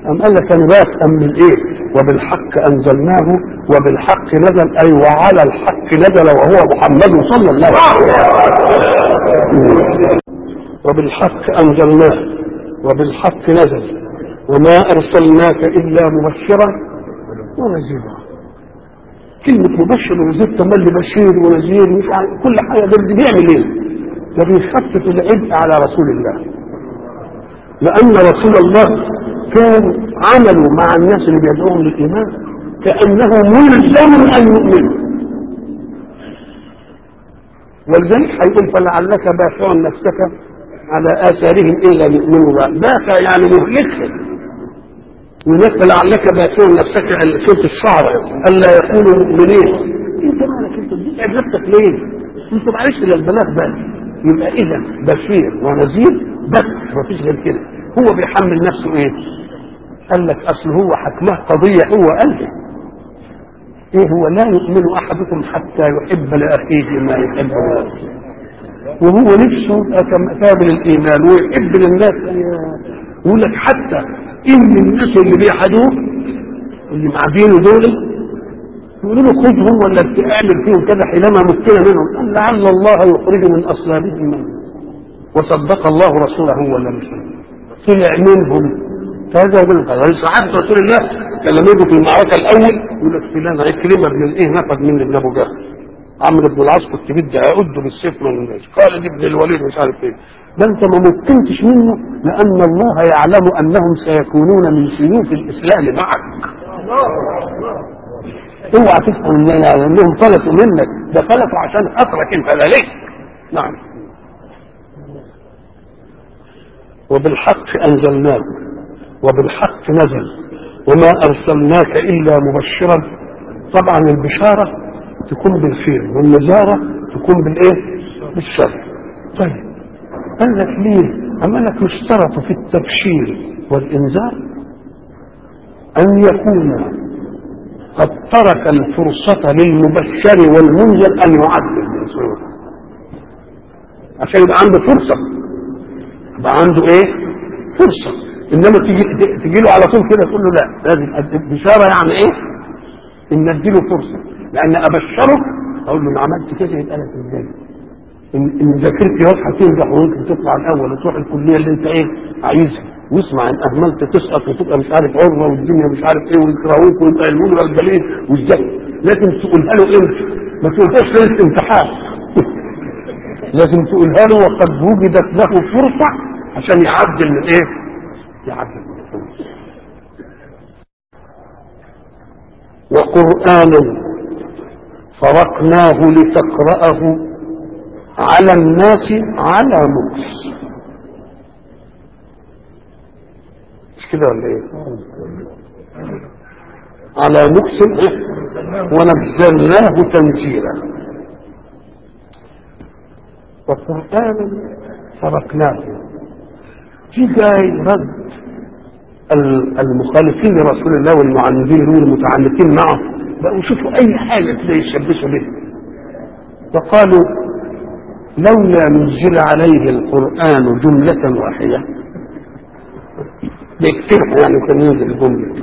A: أم قال لك أنا بفهم من إيه وبالحق أنزلناه وبالحق نزل أي وعلى الحق نزل وهو محمد صلى الله عليه وسلم وبالحق أنزلناه وبالحق نزل وما أرسلناك إلا مبشرا ونذيرا كلمة مبشر ونذير تملي بشير ونذير مش عارف كل حاجة ده بيعمل ايه؟ ده بيخفف العبء على رسول الله لأن رسول الله كان عمله مع الناس اللي بيدعوهم للإيمان كأنه ملزم أن يؤمنوا ولذلك هيقول فلعلك باخع نفسك على آثارهم إن لم يؤمنوا بها باخع يعني مهلكهم وناس لعلك باخع نفسك سورة الشعر ألا يكونوا مؤمنين أنت مالك أنت بتتعب نفسك ليه؟ أنت معلش للبلاغ بس يبقى إذا بشير ونذير بس مفيش غير كده هو بيحمل نفسه إيه؟ قال لك أصل هو حكمه قضية هو قالها ايه هو لا يؤمن احدكم حتى يحب لاخيه ما يحب لنفسه وهو نفسه كامل الايمان ويحب للناس يقول لك حتى ان الناس اللي بيحدوه اللي معادينه دول يقولوا له خذهم ولا اعمل فيهم كذا حينما مكن منهم قال لعل الله يخرج من اصلابهم من وصدق الله رسوله ولا مش طلع منهم فهذا هو من صحابة رسول الله كان لما يجوا في المعركة الأول يقول لك فلان عكرمة بن الإيه نفذ من ابن أبو جهل عمرو بن العاص كنت بدي أعده بالسيف من الناس قال دي ابن الوليد مش عارف إيه ده أنت ما مكنتش منه لأن الله يعلم أنهم سيكونون من سيوف الإسلام معك اوعى تفهم ان انهم فلتوا منك ده فلتوا عشان خاطرك انت لا ليه نعم وبالحق انزلناه وبالحق نزل وما أرسلناك إلا مبشرا طبعا البشارة تكون بالخير والنزارة تكون بالإيه بالشر طيب قال لك ليه أما لك يشترط في التبشير والإنذار أن يكون قد ترك الفرصة للمبشر والمنذر أن يعدل عشان يبقى عنده فرصة يبقى عنده إيه فرصة انما تيجي تجي له على طول كده تقول له لا لازم البشاره يعني ايه؟ ان اديله فرصه لان ابشره اقول له ما عملت كده يبقى لك ازاي؟ ان ان ذاكرتي واضحه تنجح وممكن تطلع الاول وتروح الكليه اللي انت ايه عايزها واسمع ان اهملت تسقط وتبقى مش عارف عرضه والدنيا مش عارف ايه ويكرهوك ويبقى المولى والجليل وازاي لازم تقولها له امتى ما تقولهاش ليله امتحان لازم تقولها له وقد وجدت له فرصه عشان يعدل من ايه؟ يعدل وقرآنا فرقناه لتقرأه على الناس على مكس مش كده ولا ايه على مكس ونزلناه تنزيلا وقرآنا فرقناه في جاي رد المخالفين لرسول الله والمعاندين والمتعنتين معه بقوا يشوفوا اي حاجه كده يشبثوا بها وقالوا لولا نزل عليه القران جمله واحده بيكتبها يعني كان ينزل جمله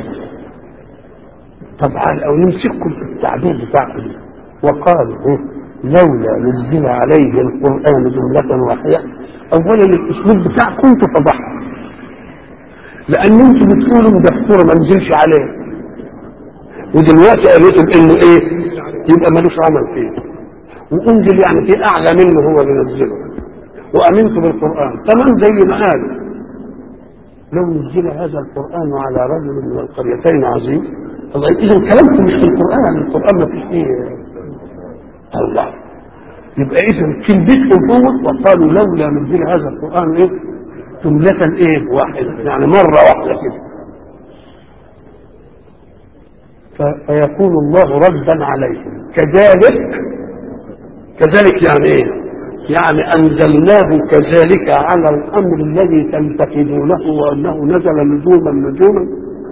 A: طبعا او نمسككم في التعبير بتاعكم وقالوا لولا نزل عليه القران جمله واحده اولا الاسلوب بتاعكم انتوا فضحتوا لان انتوا بتقولوا ده الصوره ما نزلش عليه ودلوقتي قالتم انه ايه يبقى ملوش عمل فيه وانزل يعني في اعلى منه هو اللي نزله وامنت بالقران تمام زي ما قال لو نزل هذا القران على رجل من القريتين عظيم الله اذا كلامكم مش في القران القران ما فيش فيه الله يبقى اذا كلمتهم هو وقالوا لولا نزل هذا القران ايه جملة ايه واحدة يعني مرة واحدة كده فيكون الله ردا عليهم كذلك كذلك يعني ايه يعني انزلناه كذلك على الامر الذي تنتقدونه وانه نزل نجوما نجوما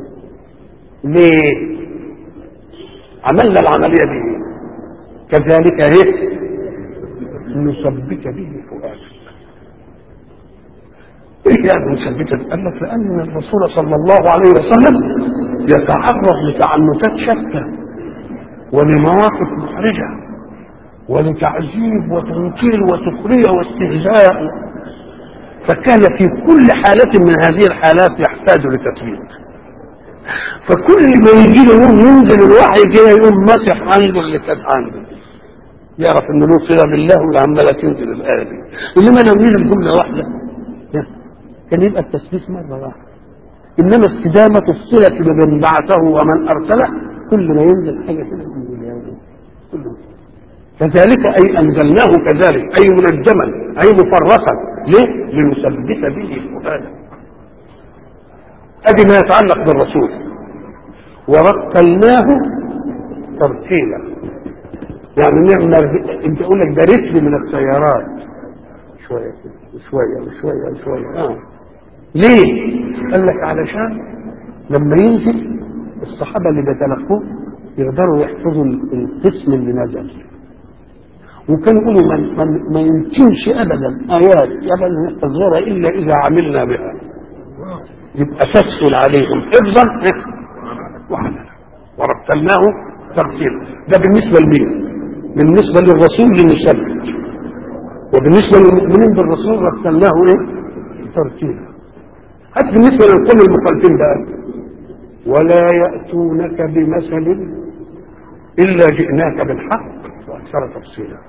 A: ليه عملنا العمليه دي كذلك ايه نثبت به فؤادك ايه يعني مثبتة قال لك لأن الرسول صلى الله عليه وسلم يتعرض لتعنتات شتى ولمواقف محرجة ولتعذيب وتنكيل وسخرية واستهزاء فكان في كل حالة من هذه الحالات يحتاج لتثبيت فكل ما يجي له يوم ينزل الوحي كده يقوم مسح عنده اللي كان عنده يعرف ان له صله بالله واللي عماله تنزل الايه دي انما لو نزل جمله واحده كان يبقى التثبيت مره واحده انما استدامه الصله بمن بعثه ومن ارسله كل ما ينزل حاجه كده ينزل يا ولد. كل ما كذلك أي أنزلناه كذلك أي منجما أي مفرقا ليه؟ لنثبت به فؤادا أدي ما يتعلق بالرسول ورتلناه ترتيلا يعني نعمل انت اقول لك ده رتل من السيارات شويه كده شويه وشويه وشويه اه ليه؟ قال لك علشان لما ينزل الصحابه اللي بيتلقوه يقدروا يحفظوا القسم اللي نزل وكانوا يقولوا ما, ما, ما يمكنش ابدا ايات ابدا نحفظها الا اذا عملنا بها يبقى تسهل عليهم حفظا وعملا ورتلناه ترتيلا ده بالنسبه لمين؟ بالنسبه للرسول لنثبت وبالنسبه للمؤمنين بالرسول رتلناه ايه؟ ترتيلا حتى بالنسبه للقوم المخالفين بقى ولا ياتونك بمثل الا جئناك بالحق واكثر تفصيلا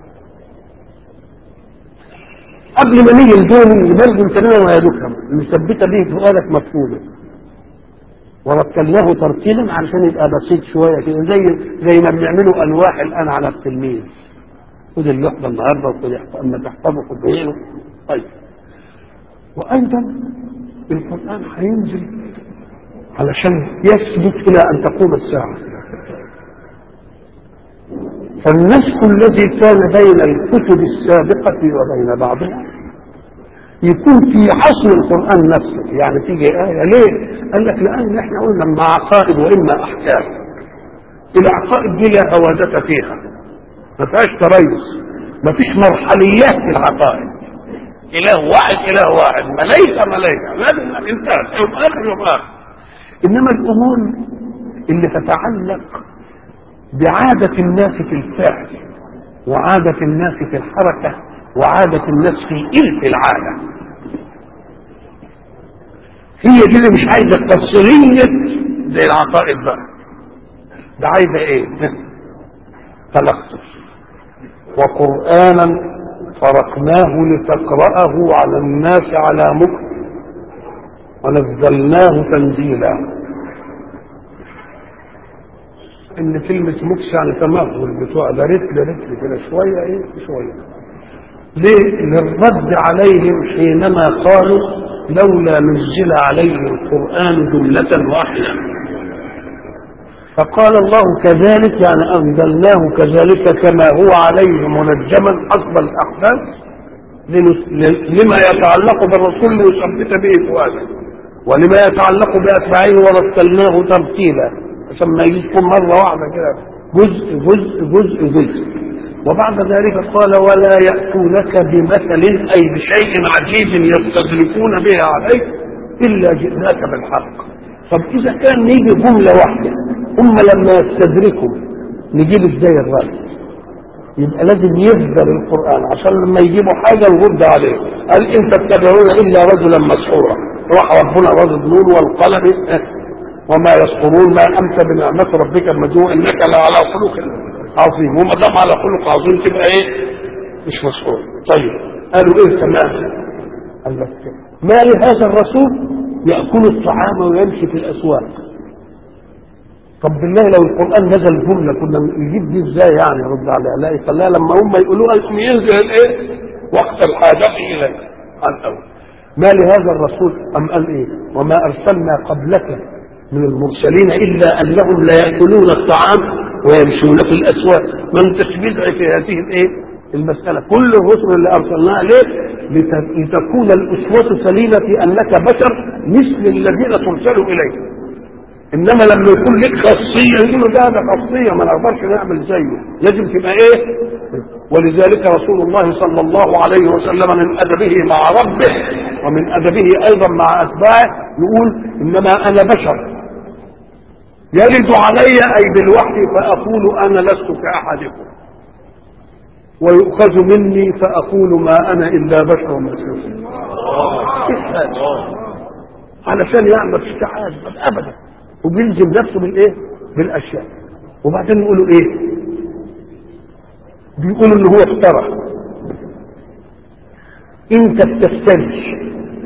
A: قبل ما نيجي لدول برضه انت لنا ويدكهم المثبته به فؤادك مفهومه ورتلناه ترتيلا علشان يبقى بسيط شويه كده زي زي ما بنعمله الواح الان على التلميذ خد اللحظه النهارده وخد اما تحفظه خد بعينه طيب وايضا القران هينزل علشان يثبت الى ان تقوم الساعه فالنسق الذي كان بين الكتب السابقة وبين بعضها يكون في حصر القرآن نفسه يعني تيجي آية ليه؟ قال لك لأن احنا قلنا إما عقائد وإما أحكام العقائد دي لا هوادة فيها ما فيهاش تريث ما فيش مرحليات في العقائد إله واحد إله واحد ملايكة ملايكة لازم انتهت يوم آخر يوم آخر إنما الأمور اللي تتعلق بعادة الناس في الفعل وعادة الناس في الحركة وعادة الناس في إلف العادة هي دي اللي مش عايزة تفصيلية زي العقائد بقى ده عايزة ايه تلقف وقرآنا فرقناه لتقرأه على الناس على مكر ونزلناه تنزيلا ان كلمة مكس يعني تمهل بتوع ده رتل رتل كده شوية ايه شوية ليه للرد عليهم حينما قالوا لولا نزل عليه القرآن جملة واحدة فقال الله كذلك يعني أنزلناه كذلك كما هو عليه منجما حسب الأحداث لما يتعلق بالرسول ليثبت به فؤاده ولما يتعلق بأتباعه ورتلناه ترتيلا عشان ما يجيش كل مرة واحدة كده جزء جزء جزء جزء وبعد ذلك قال ولا يأتونك بمثل أي بشيء عجيب يستدركون به عليك إلا جئناك بالحق طب إذا كان نيجي جملة واحدة هم لما يستدركوا نجيب ازاي الرأي يبقى لازم يفضل القرآن عشان لما يجيبوا حاجة نرد عليه قال إن تتبعون إلا رجلا مسحورا راح ربنا رجل نور والقلم وما يسطرون ما أنت بنعمة ربك المجنون إنك لعلى خلق عظيم وما دام على خلق عظيم تبقى إيه مش مسحور طيب قالوا إيه كمان قال لك ما لهذا الرسول يأكل الطعام ويمشي في الأسواق طب بالله لو القرآن نزل جملة كنا نجيب دي ازاي يعني رد عليها لا يخليها لما هم يقولوها يقوم ينزل الايه وقت الحاجة إلى الأول ما لهذا الرسول أم قال إيه وما أرسلنا قبلك من المرسلين إلا أنهم لا يأكلون الطعام ويمشون في الأسواق ما انتش بدع في هذه الإيه المسألة كل الرسل اللي أرسلناها ليه لتكون الأسوة سليمة في أنك بشر مثل الذين ترسلوا إليه انما لما يكون لك خاصيه يقولوا ده ده خاصيه ما نقدرش نعمل زيه لازم تبقى ايه ولذلك رسول الله صلى الله عليه وسلم من ادبه مع ربه ومن ادبه ايضا مع اتباعه يقول انما انا بشر يرد علي اي بالوحي فاقول انا لست كاحدكم ويؤخذ مني فاقول ما انا الا بشر مثلكم علشان يعمل استعاذ ابدا وبيلزم نفسه بالايه بالاشياء وبعدين يقولوا ايه بيقولوا ان هو افترى انت بتفتري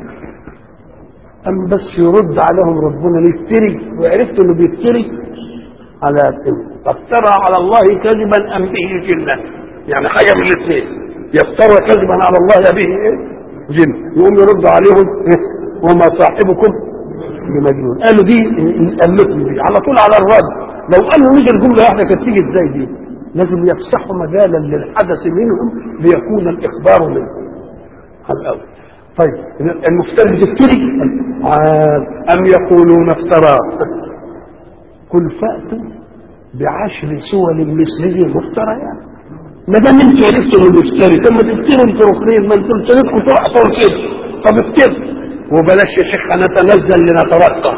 A: أم بس يرد عليهم ربنا يفتري وعرفت انه بيفتري على افترى على الله كذبا ام به جنة يعني حاجة من الاثنين يفترى كذبا على الله يا به ايه جن يقوم يرد عليهم إيه؟ وما صاحبكم بمجنون قالوا دي نألفهم دي على طول على الرد لو قالوا نيجي الجملة واحدة كانت تيجي ازاي دي لازم يفسحوا مجالا للحدث منهم ليكون الإخبار منهم على الأول طيب المفترض يفتري أم يقولون افترى قل فأتوا بعشر سور مثله مفتريات ما دام انتوا عرفتوا انه بيفتري طب ما تفتروا انتوا الاثنين ما انتوا ابتديتوا تحصل كده طب افتروا وبلاش يا شيخ نتنزل لنترقى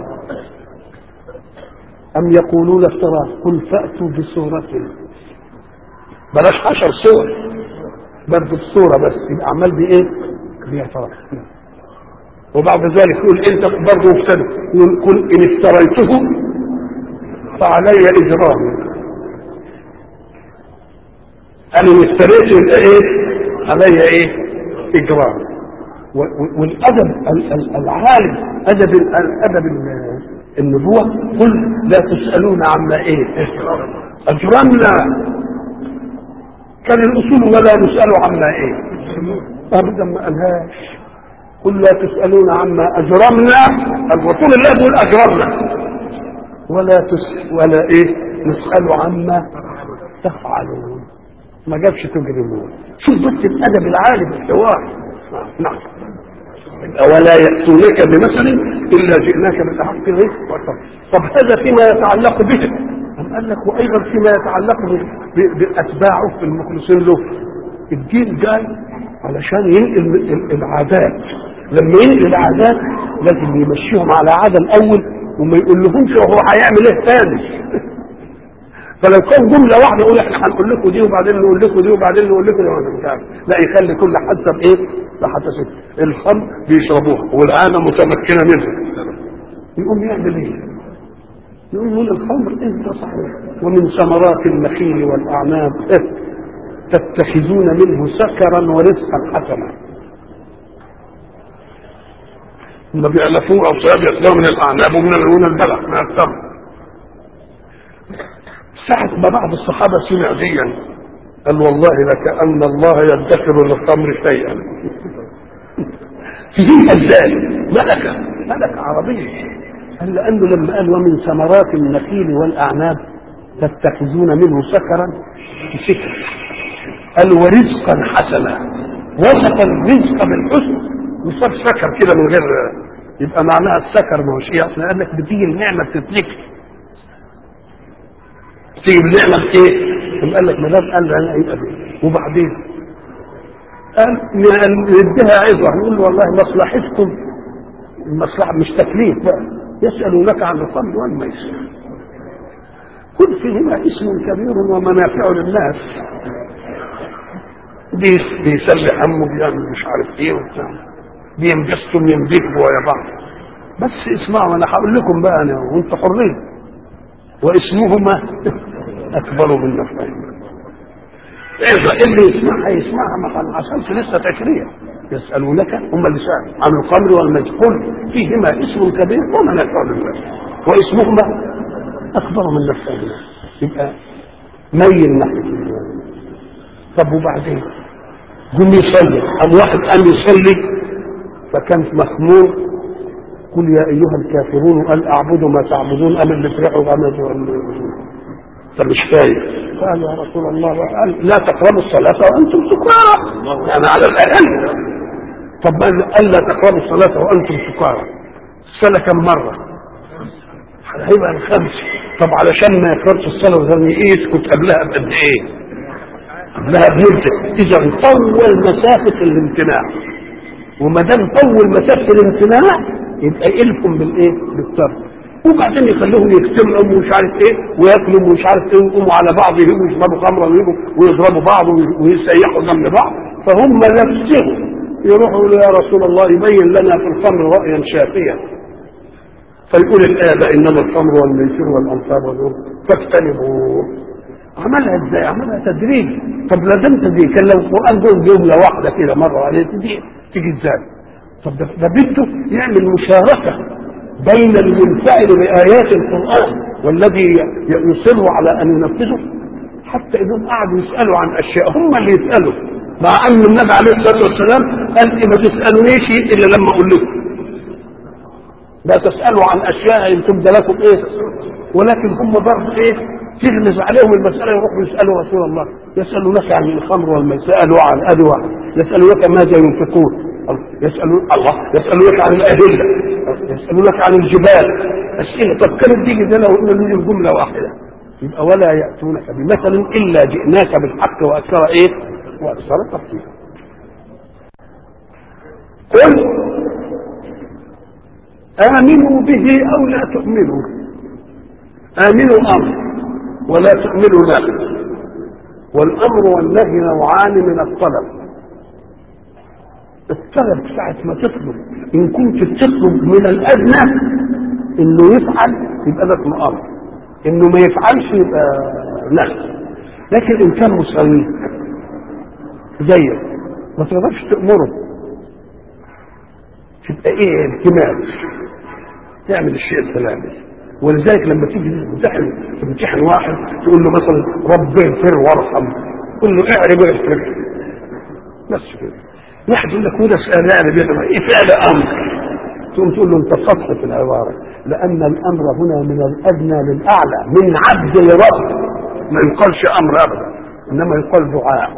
A: أم يقولون افترى قل فأتوا بسورة بلاش عشر سور برضه بسورة بس يبقى عمال بإيه؟ بيترقى وبعد ذلك يقول أنت برضه مبتدئ يقول قل إن افتريته فعلي إجرامي أنا إن افتريت يبقى إيه؟ علي إيه؟ إجرامي والادب العالم ادب ادب النبوه قل لا تسالون عما ايه اجرمنا كان الاصول ولا نسال عما ايه ابدا ما قالهاش قل لا تسالون عما اجرمنا الرسول الله يقول اجرمنا ولا تس ولا ايه نسال عما تفعلون ما جابش تجرمون شوف بس الادب العالي في الحوار نعم ولا يأتونك بمثل إلا جئناك بالحق طب هذا فيما يتعلق به أم قال لك وأيضا فيما يتعلق بأتباعه المخلصين له الدين جاي علشان ينقل العادات لما ينقل العادات لازم يمشيهم على عادة الأول وما يقول لهمش هو هيعمل ايه تاني فلو كان جمله واحده يقول احنا هنقول لكم دي وبعدين نقول لكم دي وبعدين نقول لكم دي مش عارف لا يخلي كل حسب ايه بحسب الخمر بيشربوها والعانه متمكنه منها يقوم يعمل ايه؟ يقوم يقول الخمر انت صحيح ومن ثمرات النخيل والاعناب إيه؟ تتخذون منه سكرا ورزقا حسنا هم بيألفوه او يأكلوه من الاعناب ومن البلح من التمر ساعة ما بعض الصحابة سمع ديا قال والله لكأن الله يدخر للخمر شيئا فيه ازاي ملكة ملكة عربية قال لأنه لما قال ومن ثمرات النخيل والأعناب تتخذون منه سكرا سكر قال ورزقا حسنا وصف الرزق بالحسن وصف سكر كده من غير يبقى معناها السكر ما هوش ايه اصلا انك بتيجي النعمه بتتذكر تيجي بنعمة ايه؟ قال لك ما دام قال انا يبقى بيه وبعدين قال نديها عظة نقول له والله مصلحتكم المصلحة مش تكليف بقى يسألونك عن الخمر والميسر كل فيهما اسم كبير ومنافع للناس بيسلي همه بيعمل مش عارف ايه وبتاع بينبسطوا ينبكوا يا بعض بس اسمعوا انا هقول لكم بقى انا وانتوا حرين واسمهما اكبر من نفعهما إذا اللي يسمعها يسمعها ما حصلش لسه تشريع يسألونك هم اللي سألوا عن الخمر والميت قل فيهما اسم كبير ومنافع للناس واسمهما أكبر من نفعهما يبقى ميل ناحية طب وبعدين قم يصلي أم واحد قام يصلي فكان مخمور قل يا أيها الكافرون قال أعبد ما تعبدون أم اللي فرحوا أم طب مش فايق قال يا رسول الله قال لا تقربوا الصلاة وأنتم سكارى يعني على الأقل طب قال لا تقربوا الصلاة وأنتم سكارى الصلاة كم مرة هيبقى الخمس طب علشان ما يخرجش الصلاه لازم يسكت قبلها بقد ايه؟ قبلها بمدة اذا طول مسافه الامتناع وما دام طول مسافه الامتناع يبقى يلكم بالايه؟ بالترك وبعدين يخليهم يجتمعوا ومش عارف ايه وياكلوا ومش عارف ايه ويقوموا على بعض يجوا يشربوا خمره ويجوا ويضربوا بعض ويسيحوا جنب بعض فهم نفسهم يروحوا يقولوا يا رسول الله يبين لنا في الخمر رايا شافيا فيقول الآية ده إنما الخمر والميسر والأنصاب والأرض فاجتنبوه عملها ازاي؟ عملها تدريج طب لا ده تدريج كان لو القرآن دول جملة واحدة كده مرة عليه تيجي تيجي ازاي؟ طب ده ده بده يعمل مشاركة بين المنفعل بآيات القرآن والذي يصر على أن ينفذه حتى إنهم قعدوا يسألوا عن أشياء هم اللي يسألوا مع أن النبي عليه الصلاة والسلام قال إيه ما تسألونيش إلا لما أقول لكم لا تسألوا عن أشياء إن تبدى لكم إيه ولكن هم برضه إيه تغلظ عليهم المسألة يروحوا يسألوا رسول الله يسألونك عن الخمر والميسر يسألوا عن أدي واحد يسألونك ماذا ينفقون يسألون الله يسألونك عن الأدلة يسألونك عن الجبال أسئلة طب كانت تيجي ده لو قلنا نيجي الجملة واحدة يبقى ولا يأتونك بمثل إلا جئناك بالحق وأكثر إيه وأكثر تفصيلا قل آمنوا به أو لا تؤمنوا آمنوا أمر ولا تؤمنوا له والأمر والنهي نوعان من الطلب الطلب ساعة ما تطلب إن كنت بتطلب من الأدنى إنه يفعل يبقى ده اسمه أمر إنه ما يفعلش يبقى نهي لكن إن كان مسوي زيك ما تقدرش تأمره تبقى إيه التماس تعمل الشيء الفلاني ولذلك لما تيجي تمتحن تمتحن واحد تقول له مثلا رب اغفر وارحم تقول له اعرب اغفر بس كده واحد يقول لك وده سؤال اعرب ايه فعل امر تقوم تقول له انت سطح في العباره لان الامر هنا من الادنى للاعلى من عبد لرب ما يقالش امر ابدا انما يقال دعاء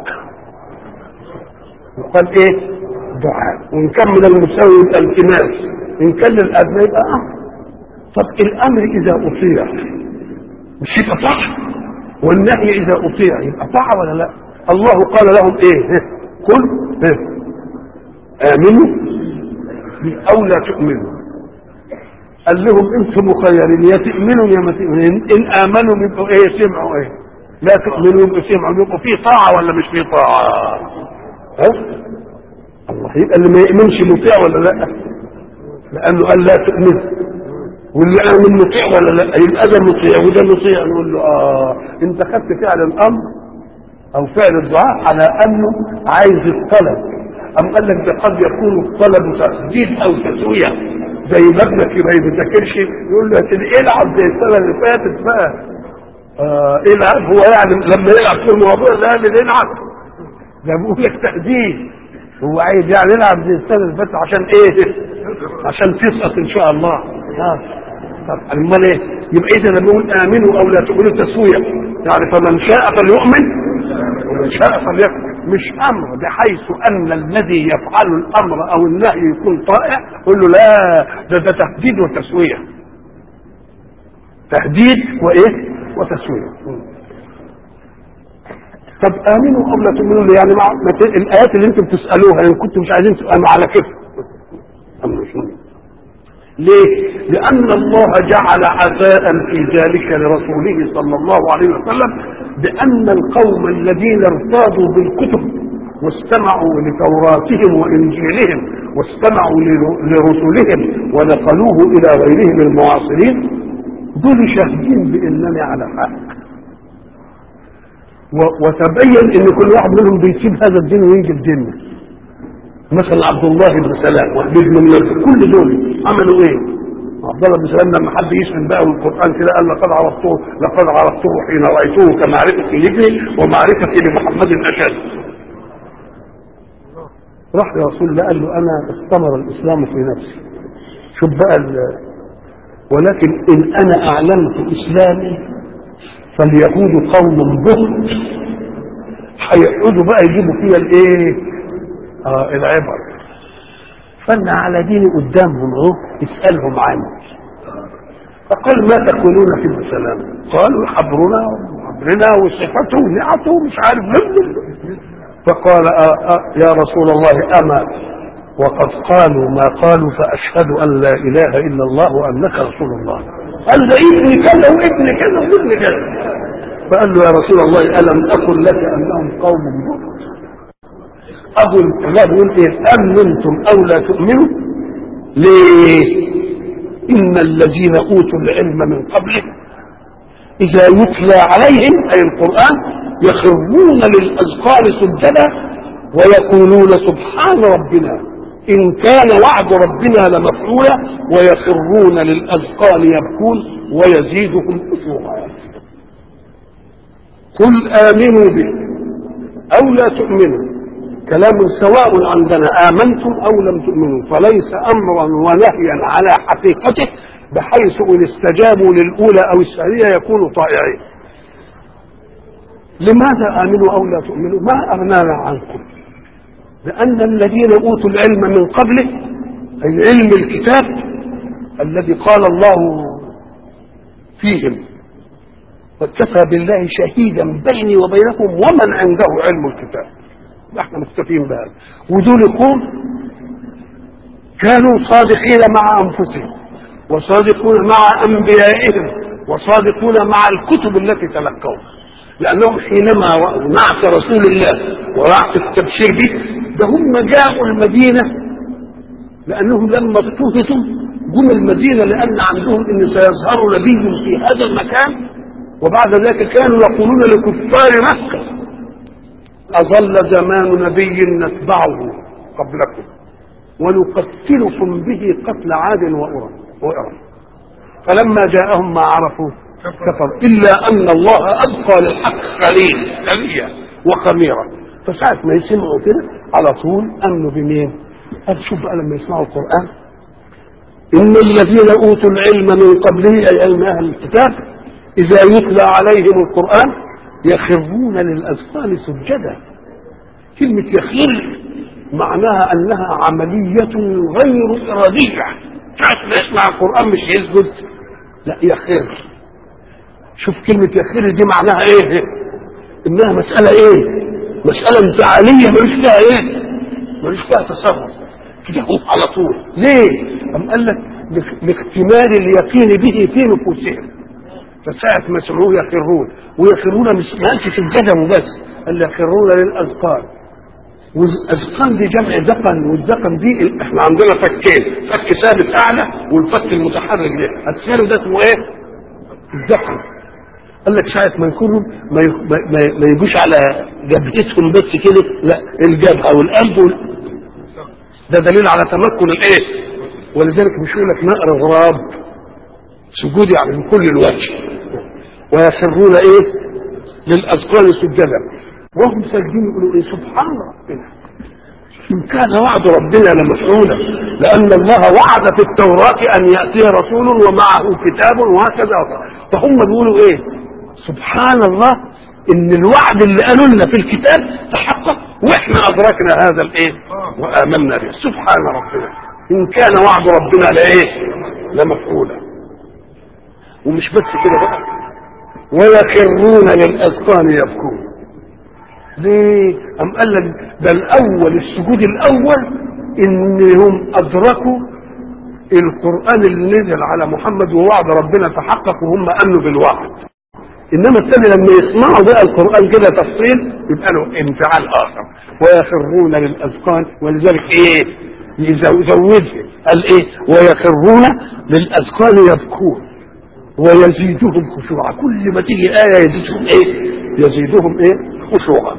A: يقال ايه دعاء وان كان من المساوي يبقى التماس ان كان للادنى يبقى امر طب الامر اذا اطيع مش يبقى طاعه والنهي اذا اطيع يبقى طاعه ولا لا الله قال لهم ايه قل إيه؟ امنوا او لا تؤمنوا قال لهم انتم مخيرين يا تؤمنوا يا ما تؤمنوا ان امنوا يبقوا ايه سمعوا ايه لا تؤمنوا يبقوا سمعوا يبقوا في طاعه ولا مش في طاعه ها الله يبقى اللي ما يؤمنش مطيع ولا لا لانه قال لا تؤمنوا واللي امن مطيع ولا لا يبقى ده مطيع وده مطيع نقول له اه انت خدت فعل الامر او فعل الدعاء على انه عايز الطلب ام قال لك ده قد يكون الطلب تسديد او تسويه زي ما ابنك ما يذاكرش يقول له يا سيدي العب زي السنه اللي فاتت بقى آه العب هو يعني لما يلعب في الموضوع ده اللي يلعب ده بيقول لك تهديد هو عايز يعني يلعب زي السنه اللي فاتت عشان ايه؟ عشان تسقط ان شاء الله آه. طب امال ايه؟ يبقى اذا لما نقول امنوا او لا تؤمنوا تسويه يعني فمن شاء فليؤمن ومن شاء فليكفر مش امر بحيث ان الذي يفعل الامر او النهي يكون طائع قل له لا ده ده تهديد وتسويه تهديد وايه؟ وتسويه طب امنوا او لا تؤمنوا يعني مع الايات اللي انتم بتسالوها ان كنتم مش عايزين تؤمنوا على كيف ليه؟ لأن الله جعل عزاء في ذلك لرسوله صلى الله عليه وسلم بأن القوم الذين ارتاضوا بالكتب واستمعوا لتوراتهم وإنجيلهم واستمعوا لرسلهم ونقلوه إلى غيرهم المعاصرين دول شاهدين بأنني على حق وتبين ان كل واحد منهم بيسيب هذا الدين ويجي الدين مثلا عبد الله بن سلام وحبيب بن منبه كل دول عملوا ايه؟ عبد الله بن سلام لما حد يسلم بقى والقران كده قال لقد عرفته لقد عرفته حين رايته كمعرفتي لابني ومعرفتي لمحمد اشد. راح لرسول الله قال له انا استمر الاسلام في نفسي. شوف بقى ولكن ان انا اعلنت اسلامي فاليهود قوم بهت هيقعدوا بقى يجيبوا فيها الايه؟ آه العبر فانا على ديني قدامهم اهو اسالهم عني فقال ما تقولون في السلام قالوا حبرنا وحبرنا وصفته ونعته ومش عارف من فقال آه آه يا رسول الله أما وقد قالوا ما قالوا فأشهد أن لا إله إلا الله وأنك رسول الله قال ده ابن كذا وابن كذا وابن كذا فقال له يا رسول الله ألم أقل لك أنهم قوم بؤر أقول الله بيقول إيه أمنتم أو لا تؤمنوا ليه إن الذين أوتوا العلم من قبله إذا يتلى عليهم أي القرآن يخرون للأذقان سجدا ويقولون سبحان ربنا إن كان وعد ربنا لمفعولا ويخرون للأذقان يبكون ويزيدهم خشوعا قل آمنوا به أو لا تؤمنوا كلام سواء عندنا آمنتم أو لم تؤمنوا فليس أمرا ونهيا على حقيقته بحيث إن استجابوا للأولى أو الثانية يكونوا طائعين لماذا آمنوا أو لا تؤمنوا ما أغنانا عنكم لأن الذين أوتوا العلم من قبله أي علم الكتاب الذي قال الله فيهم وكفى بالله شهيدا بيني وبينكم ومن عنده علم الكتاب احنا مكتفين بهذا ودول قوم كانوا صادقين مع انفسهم وصادقون مع انبيائهم وصادقون مع الكتب التي تلقوها لانهم حينما راوا نعت رسول الله ونعت التبشير به ده هم جاءوا المدينه لانهم لما اضطهدوا جم المدينه لان عندهم ان سيظهر نبي في هذا المكان وبعد ذلك كانوا يقولون لكفار مكه أظل زمان نبي نتبعه قبلكم ونقتلكم به قتل عاد وإرم فلما جاءهم ما عرفوا كفر إلا أن الله أبقى للحق خليل خليا وخميرا فساعة ما يسمعوا كده على طول أمنوا بمين؟ قال شوف بقى لما يسمعوا القرآن إن الذين أوتوا العلم من قبله أي علم أهل الكتاب إذا يتلى عليهم القرآن يخرون للأذقان سجدا كلمة يخر معناها أنها عملية غير إرادية ساعة ما يسمع القرآن مش يسجد لا يخر شوف كلمة يخر دي معناها ايه انها مسألة ايه مسألة انفعالية ملوش فيها ايه ملوش فيها تصرف كده هو على طول ليه أم قال لك لاكتمال اليقين به في نفوسهم فساعة ما سمعوه يخرون ويخرون مش ما قالش في الجدم وبس قال يخرون للأذقان والأذقان دي جمع ذقن والذقن دي احنا عندنا فكين فك ثابت أعلى والفك المتحرك ده الثاني ده اسمه إيه؟ الذقن قال لك ساعة ما يكونوا ما, ما, ما يجوش على جبهتهم بس كده لا الجبهة والقلب وال... ده دليل على تمكن الايه ولذلك مش يقول لك نقر غراب سجود يعني من كل الوجه ويخرون ايه للاذقان سجدا وهم ساجدين يقولوا ايه سبحان ربنا ان كان وعد ربنا لمفعولا لان الله وعد في التوراه ان ياتي رسول ومعه كتاب وهكذا فهم بيقولوا ايه سبحان الله ان الوعد اللي قالوا لنا في الكتاب تحقق واحنا ادركنا هذا الايه وامنا به سبحان ربنا ان كان وعد ربنا لايه لمفعولا ومش بس كده بقى ويخرون للاذقان يبكون ليه ام قال لك ده الاول السجود الاول انهم ادركوا القران اللي نزل على محمد ووعد ربنا تحقق وهم امنوا بالوعد انما الثاني لما يسمعوا بقى القران كده تفصيل يبقى له انفعال اخر ويخرون للاذقان ولذلك ايه يزودها قال ايه ويخرون للاذقان يبكون ويزيدهم خشوعا كل ما تيجي آية يزيدهم ايه يزيدهم ايه خشوعا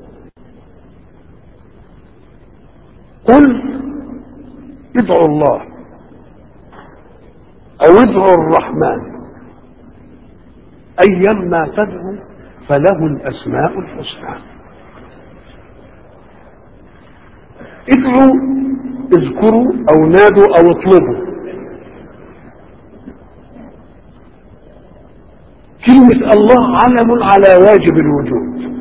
A: قل ادعوا الله او ادعوا الرحمن ايما تدعوا فله الاسماء الحسنى ادعوا اذكروا او نادوا او اطلبوا كلمة الله علم على واجب الوجود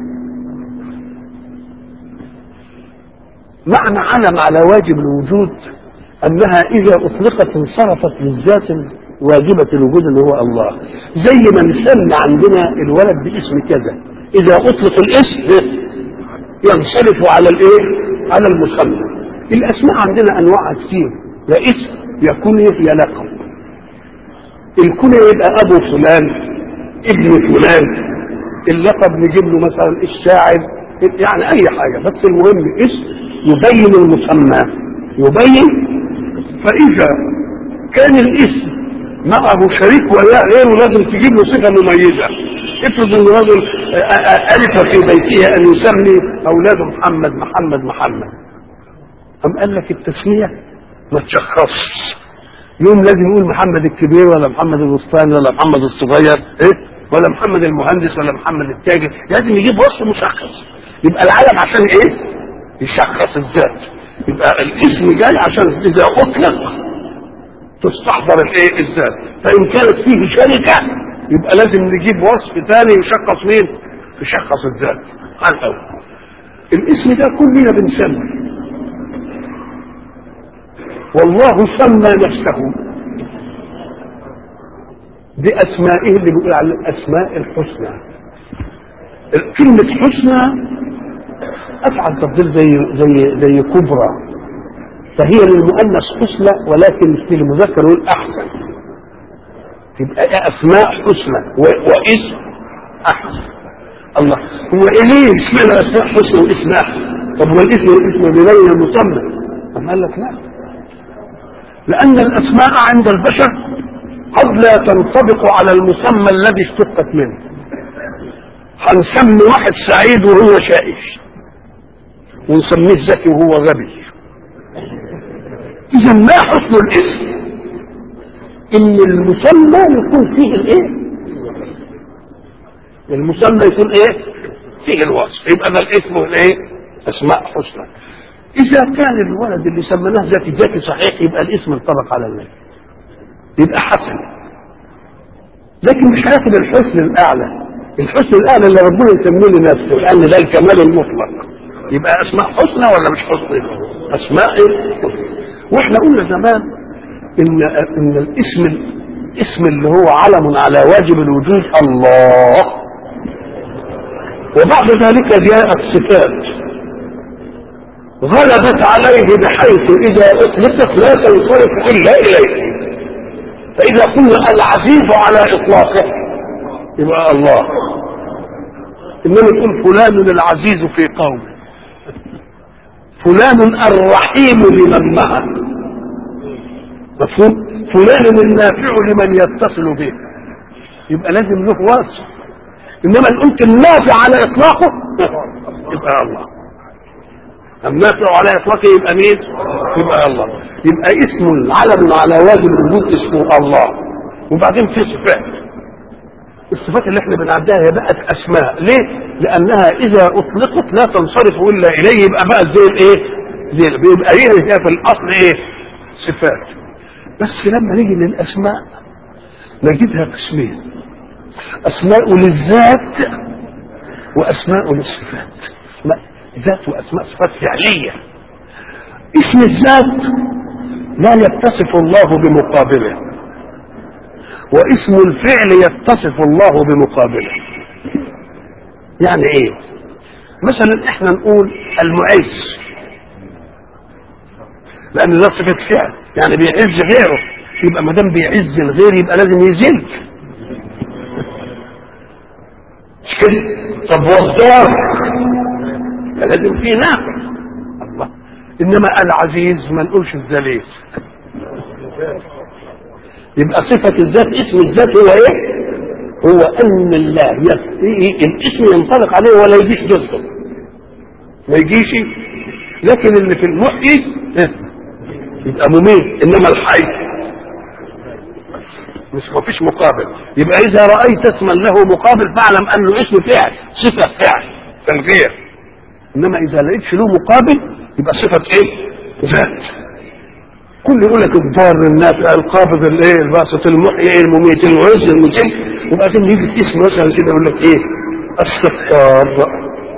A: معنى علم على واجب الوجود أنها إذا أطلقت انصرفت للذات واجبة الوجود اللي هو الله زي ما نسمي عندنا الولد باسم كذا إذا أطلق الاسم ينصرف على الإيه؟ على المسمى الأسماء عندنا أنواع كتير يا اسم يا كنية يا لقب الكنية يبقى أبو فلان ابن فلان اللقب نجيب له مثلا الشاعر يعني أي حاجة بس المهم اسم يبين المسمى يبين فإذا كان الاسم معه شريك ولا غيره لازم تجيب له صفة مميزة افرض ان رجل ألف في بيته أن يسمي أولاده محمد محمد محمد أم قال لك التسمية ما تشخصش يوم لازم يقول محمد الكبير ولا محمد الوسطاني ولا محمد الصغير ايه ولا محمد المهندس ولا محمد التاجر لازم يجيب وصف مشخص يبقى العالم عشان ايه يشخص الذات يبقى الاسم جاي عشان اذا اطلق تستحضر الايه الذات فان كانت فيه شركه يبقى لازم نجيب وصف ثاني يشخص مين يشخص الذات على الاول الاسم ده كلنا بنسمي والله سمى نفسه باسمائه اللي بيقول على الاسماء الحسنى كلمه حسنى افعل تفضيل زي زي زي كبرى فهي للمؤنث حسنى ولكن في المذكر يقول احسن تبقى اسماء حسنى واسم احسن الله هو ليه اشمعنى اسماء حسنى واسم احسن طب هو الاسم والاسم بيبين المسمى أم قال لك لا لان الاسماء عند البشر قد لا تنطبق على المسمى الذي اشتقت منه هنسمي واحد سعيد وهو شائش ونسميه ذكي وهو غبي اذا ما حسن الاسم ان المسمى يكون فيه الايه المسمى يكون ايه فيه الوصف يبقى ده الاسم والايه اسماء حسنى اذا كان الولد اللي سميناه ذكي ذكي صحيح يبقى الاسم انطبق على النبي يبقى حسن لكن مش هياخد الحسن الاعلى الحسن الاعلى اللي ربنا يسميه لنفسه لان ده الكمال المطلق يبقى اسماء حسنى ولا مش حسنى اسماء حسنى واحنا قلنا زمان ان ان الاسم الاسم اللي هو علم على واجب الوجود الله وبعد ذلك جاءت صفات غلبت عليه بحيث اذا اطلقت لا تنصرف الا اليه فاذا قلنا العزيز على اطلاقه يبقى الله انما تقول فلان العزيز في قومه فلان الرحيم لمن معه مفهوم فلان النافع لمن يتصل به يبقى لازم له وصف انما ان قلت النافع على اطلاقه يبقى الله النافع على اطلاقه يبقى مين يبقى الله يبقى اسم العلم على واجب الوجود اسمه الله وبعدين في صفات الصفات اللي احنا بنعدها هي بقت اسماء ليه لانها اذا اطلقت لا تنصرف الا اليه يبقى بقى زي الايه زي بيبقى هي في الاصل ايه صفات بس لما نيجي للاسماء نجدها قسمين اسماء للذات واسماء للصفات ذات واسماء صفات فعليه اسم الذات لا يتصف الله بمقابله واسم الفعل يتصف الله بمقابله يعني ايه مثلا احنا نقول المعز لان ده صفه فعل يعني بيعز غيره يبقى ما دام بيعز الغير يبقى لازم يذل مش كده طب والضار لازم فيه نافع الله انما العزيز ما نقولش الذليل يبقى صفة الذات اسم الذات هو ايه هو ان الله يف... الاسم ينطلق عليه ولا يجيش ضده ما يجيش لكن اللي في المحيي يبقى مميت انما الحي مش ما فيش مقابل يبقى اذا رايت اسما له مقابل فاعلم انه اسم فعل صفه فعل تنغير انما اذا لقيتش له مقابل يبقى صفه ايه ذات كل يقول لك الضار النافع القابض الايه الباسط المحيي المميت المعز المذل وبعدين يجي اسم مثلا كده يقول لك ايه الستار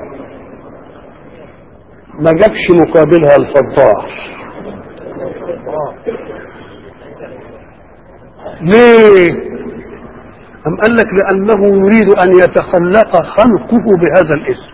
A: ما جابش مقابلها الفضار ليه أم قال لك لأنه يريد أن يتخلق خلقه بهذا الاسم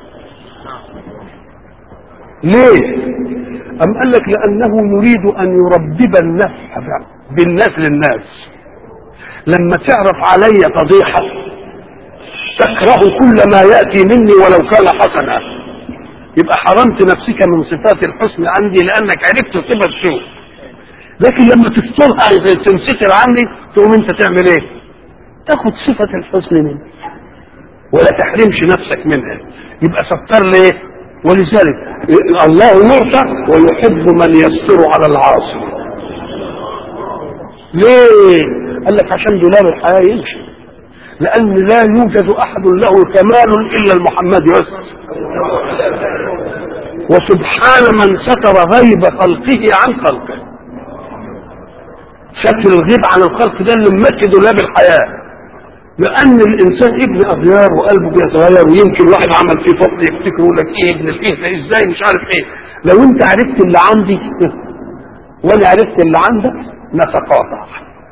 A: ليه أم قال لك لأنه يريد أن يربب النفع بالناس للناس لما تعرف علي فضيحة تكره كل ما يأتي مني ولو كان حسنا يبقى حرمت نفسك من صفات الحسن عندي لأنك عرفت صفة سوء لكن لما تسترها تنستر عني تقوم انت تعمل ايه تاخد صفة الحسن مني ولا تحرمش نفسك منها يبقى ستر ليه ولذلك الله يعطى ويحب من يستر على العاصي ليه قال لك عشان دولاب الحياة يمشي لأن لا يوجد أحد له كمال إلا المحمد بس وسبحان من ستر غيب خلقه عن خلقه ستر الغيب عن الخلق ده اللي ممكن دولاب الحياة لأن الإنسان ابن أغيار وقلبه بيتغير ويمكن واحد عمل فيه فضل يفتكروا لك إيه ابن الإيه ده إزاي مش عارف إيه لو أنت عرفت اللي عندي وأنا عرفت اللي عندك نتقاطع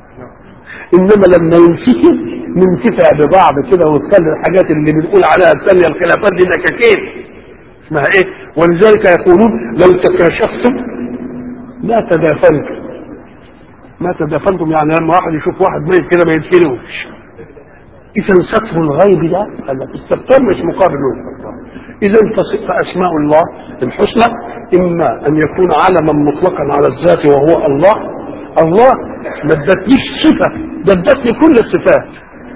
A: إنما لما ينسكر ننتفع ببعض كده ونتكلم الحاجات اللي بنقول عليها الثانية الخلافات دي نكاكين اسمها إيه ولذلك يقولون لو تكاشفتم ما تدافنتم ما تدافنتم يعني لما واحد يشوف واحد ميت كده ما يدفنوش اذا ستر الغيب ده الستار مش مقابل له اذا فاسماء الله الحسنى اما ان يكون علما مطلقا على الذات وهو الله الله ما ادتنيش صفه ده ادتني كل الصفات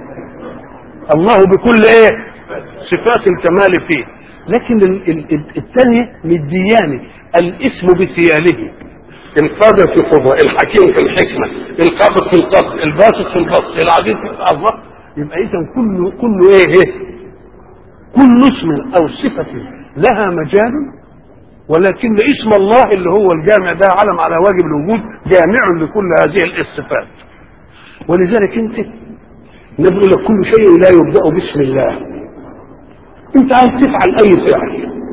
A: الله بكل ايه صفات الكمال فيه لكن الثانيه مدياني الاسم بثياله القادر في القدرة الحكيم في الحكمة القابض في القبض الباسط في البسط العزيز في الله يبقى اذا كل كل ايه, إيه؟ كل اسم او صفة لها مجال ولكن اسم الله اللي هو الجامع ده علم على واجب الوجود جامع لكل هذه الصفات ولذلك انت نقول لك كل شيء لا يبدأ باسم الله انت عايز تفعل اي فعل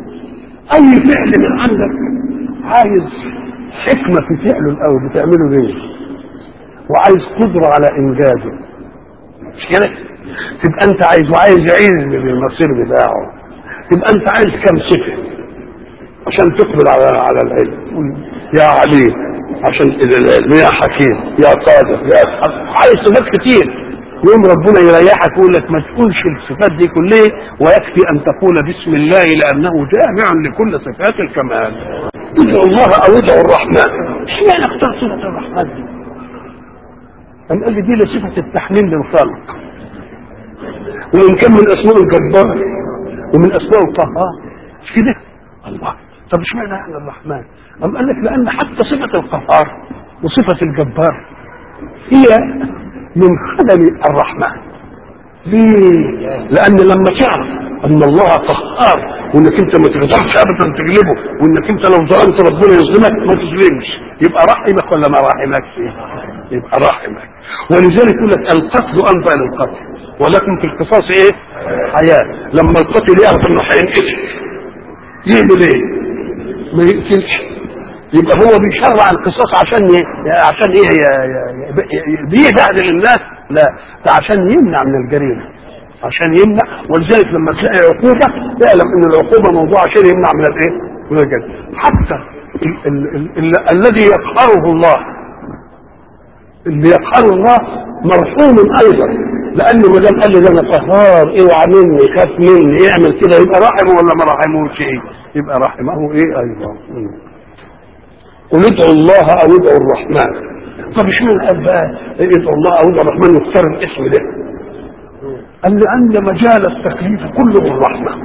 A: اي فعل من عندك عايز حكمة في فعله الاول بتعمله ليه وعايز قدرة على انجازه مش كده تبقى انت عايز وعايز علم بالمصير بتاعه تبقى انت عايز كم صفه عشان تقبل على على العلم يا عليم عشان العلم يا حكيم يا قادر يا عايز صفات كتير يوم ربنا يريحك يقول لك ما تقولش الصفات دي كلها ويكفي ان تقول بسم الله لانه جامع لكل صفات الكمال ادعوا الله او ادعوا الرحمن اشمعنى اختار صفه الرحمن دي؟ أم قال لي دي لصفة التحليل للخلق وإن كان من أسماء الجبار ومن أسماء القهار مش كده؟ الله طب اشمعنى احنا الرحمن؟ أم قال لك لأن حتى صفة القهار وصفة الجبار هي من خدم الرحمن ليه؟ لأن لما تعرف أن الله قهار وانك انت ما تقدرش ابدا تغلبه وانك انت لو ظلمت ربنا يظلمك ما تظلمش يبقى رحمك ولا ما رحمكش يبقى رحمك ولذلك يقول لك القتل انفع للقتل ولكن في القصاص ايه حياه لما القتل يعرف انه هينقتل يعمل ايه ما يقتلش يبقى هو بيشرع القصاص عشان ايه عشان ايه بيبهدل الناس لا ده عشان يمنع من الجريمه عشان يمنع ولذلك لما تلاقي عقوبة اعلم ان العقوبة موضوع عشان يمنع من الايه؟ من الجنة حتى ال ال ال ال الذي يقهره الله اللي يقهره الله مرحوم ايضا لانه ما دام قال لي ده انا قهار اوعى مني خاف مني يعمل كده يبقى رحمه ولا ما رحموش ايه؟ يبقى رحمه ايه ايضا قل ادعوا الله او ادعوا الرحمن طب اشمعنى قال بقى ادعوا الله او ادعوا الرحمن واختار الاسم ده؟ قال لأن مجال التكليف كله الرحمة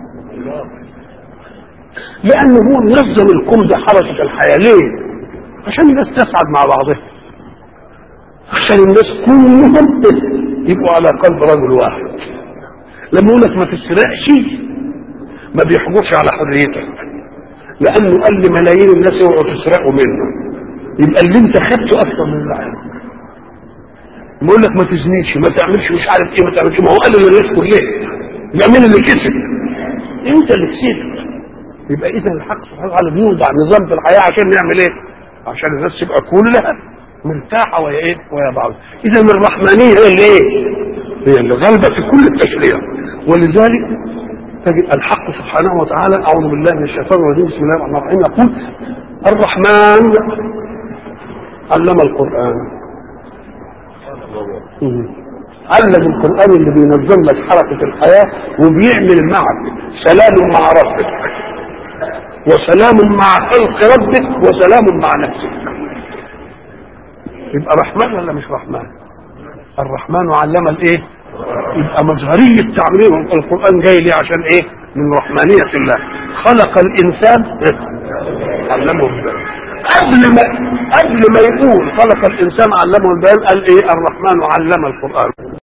A: لأنه هو منظم الكون ده حركة الحياة ليه؟ عشان الناس تسعد مع بعضها عشان الناس كلهم يبقوا على قلب رجل واحد لما يقول لك ما تسرقش ما بيحجرش على حريتك لأنه قال لملايين الناس اوعوا تسرقوا منه يبقى اللي انت خدته أكثر من اللي عندك بقول لك ما تزنيش ما تعملش مش عارف ايه ما تعملش ما هو قال اللي يذكر ليه يبقى مين اللي كسب انت اللي كسبت يبقى اذا الحق سبحانه وتعالى بيوضع نظام في الحياه عشان نعمل ايه عشان الناس تبقى كلها مرتاحه وهي ايه وهي بعض اذا الرحمانيه هي اللي ايه هي اللي غالبه في كل التشريع ولذلك تجد الحق سبحانه وتعالى اعوذ بالله من الشيطان الرجيم بسم الله الرحمن الرحيم يقول الرحمن علم القران علم القران اللي بينظم لك حركه الحياه وبيعمل معك سلام مع ربك وسلام مع خلق ربك وسلام مع نفسك يبقى رحمن ولا مش رحمن الرحمن علم الايه يبقى مظهرية تعليم القرآن جاي ليه عشان ايه من رحمانية الله خلق الإنسان علمه البيان قبل ما قبل ما يقول خلق الإنسان علمه البيان قال ايه الرحمن علم القرآن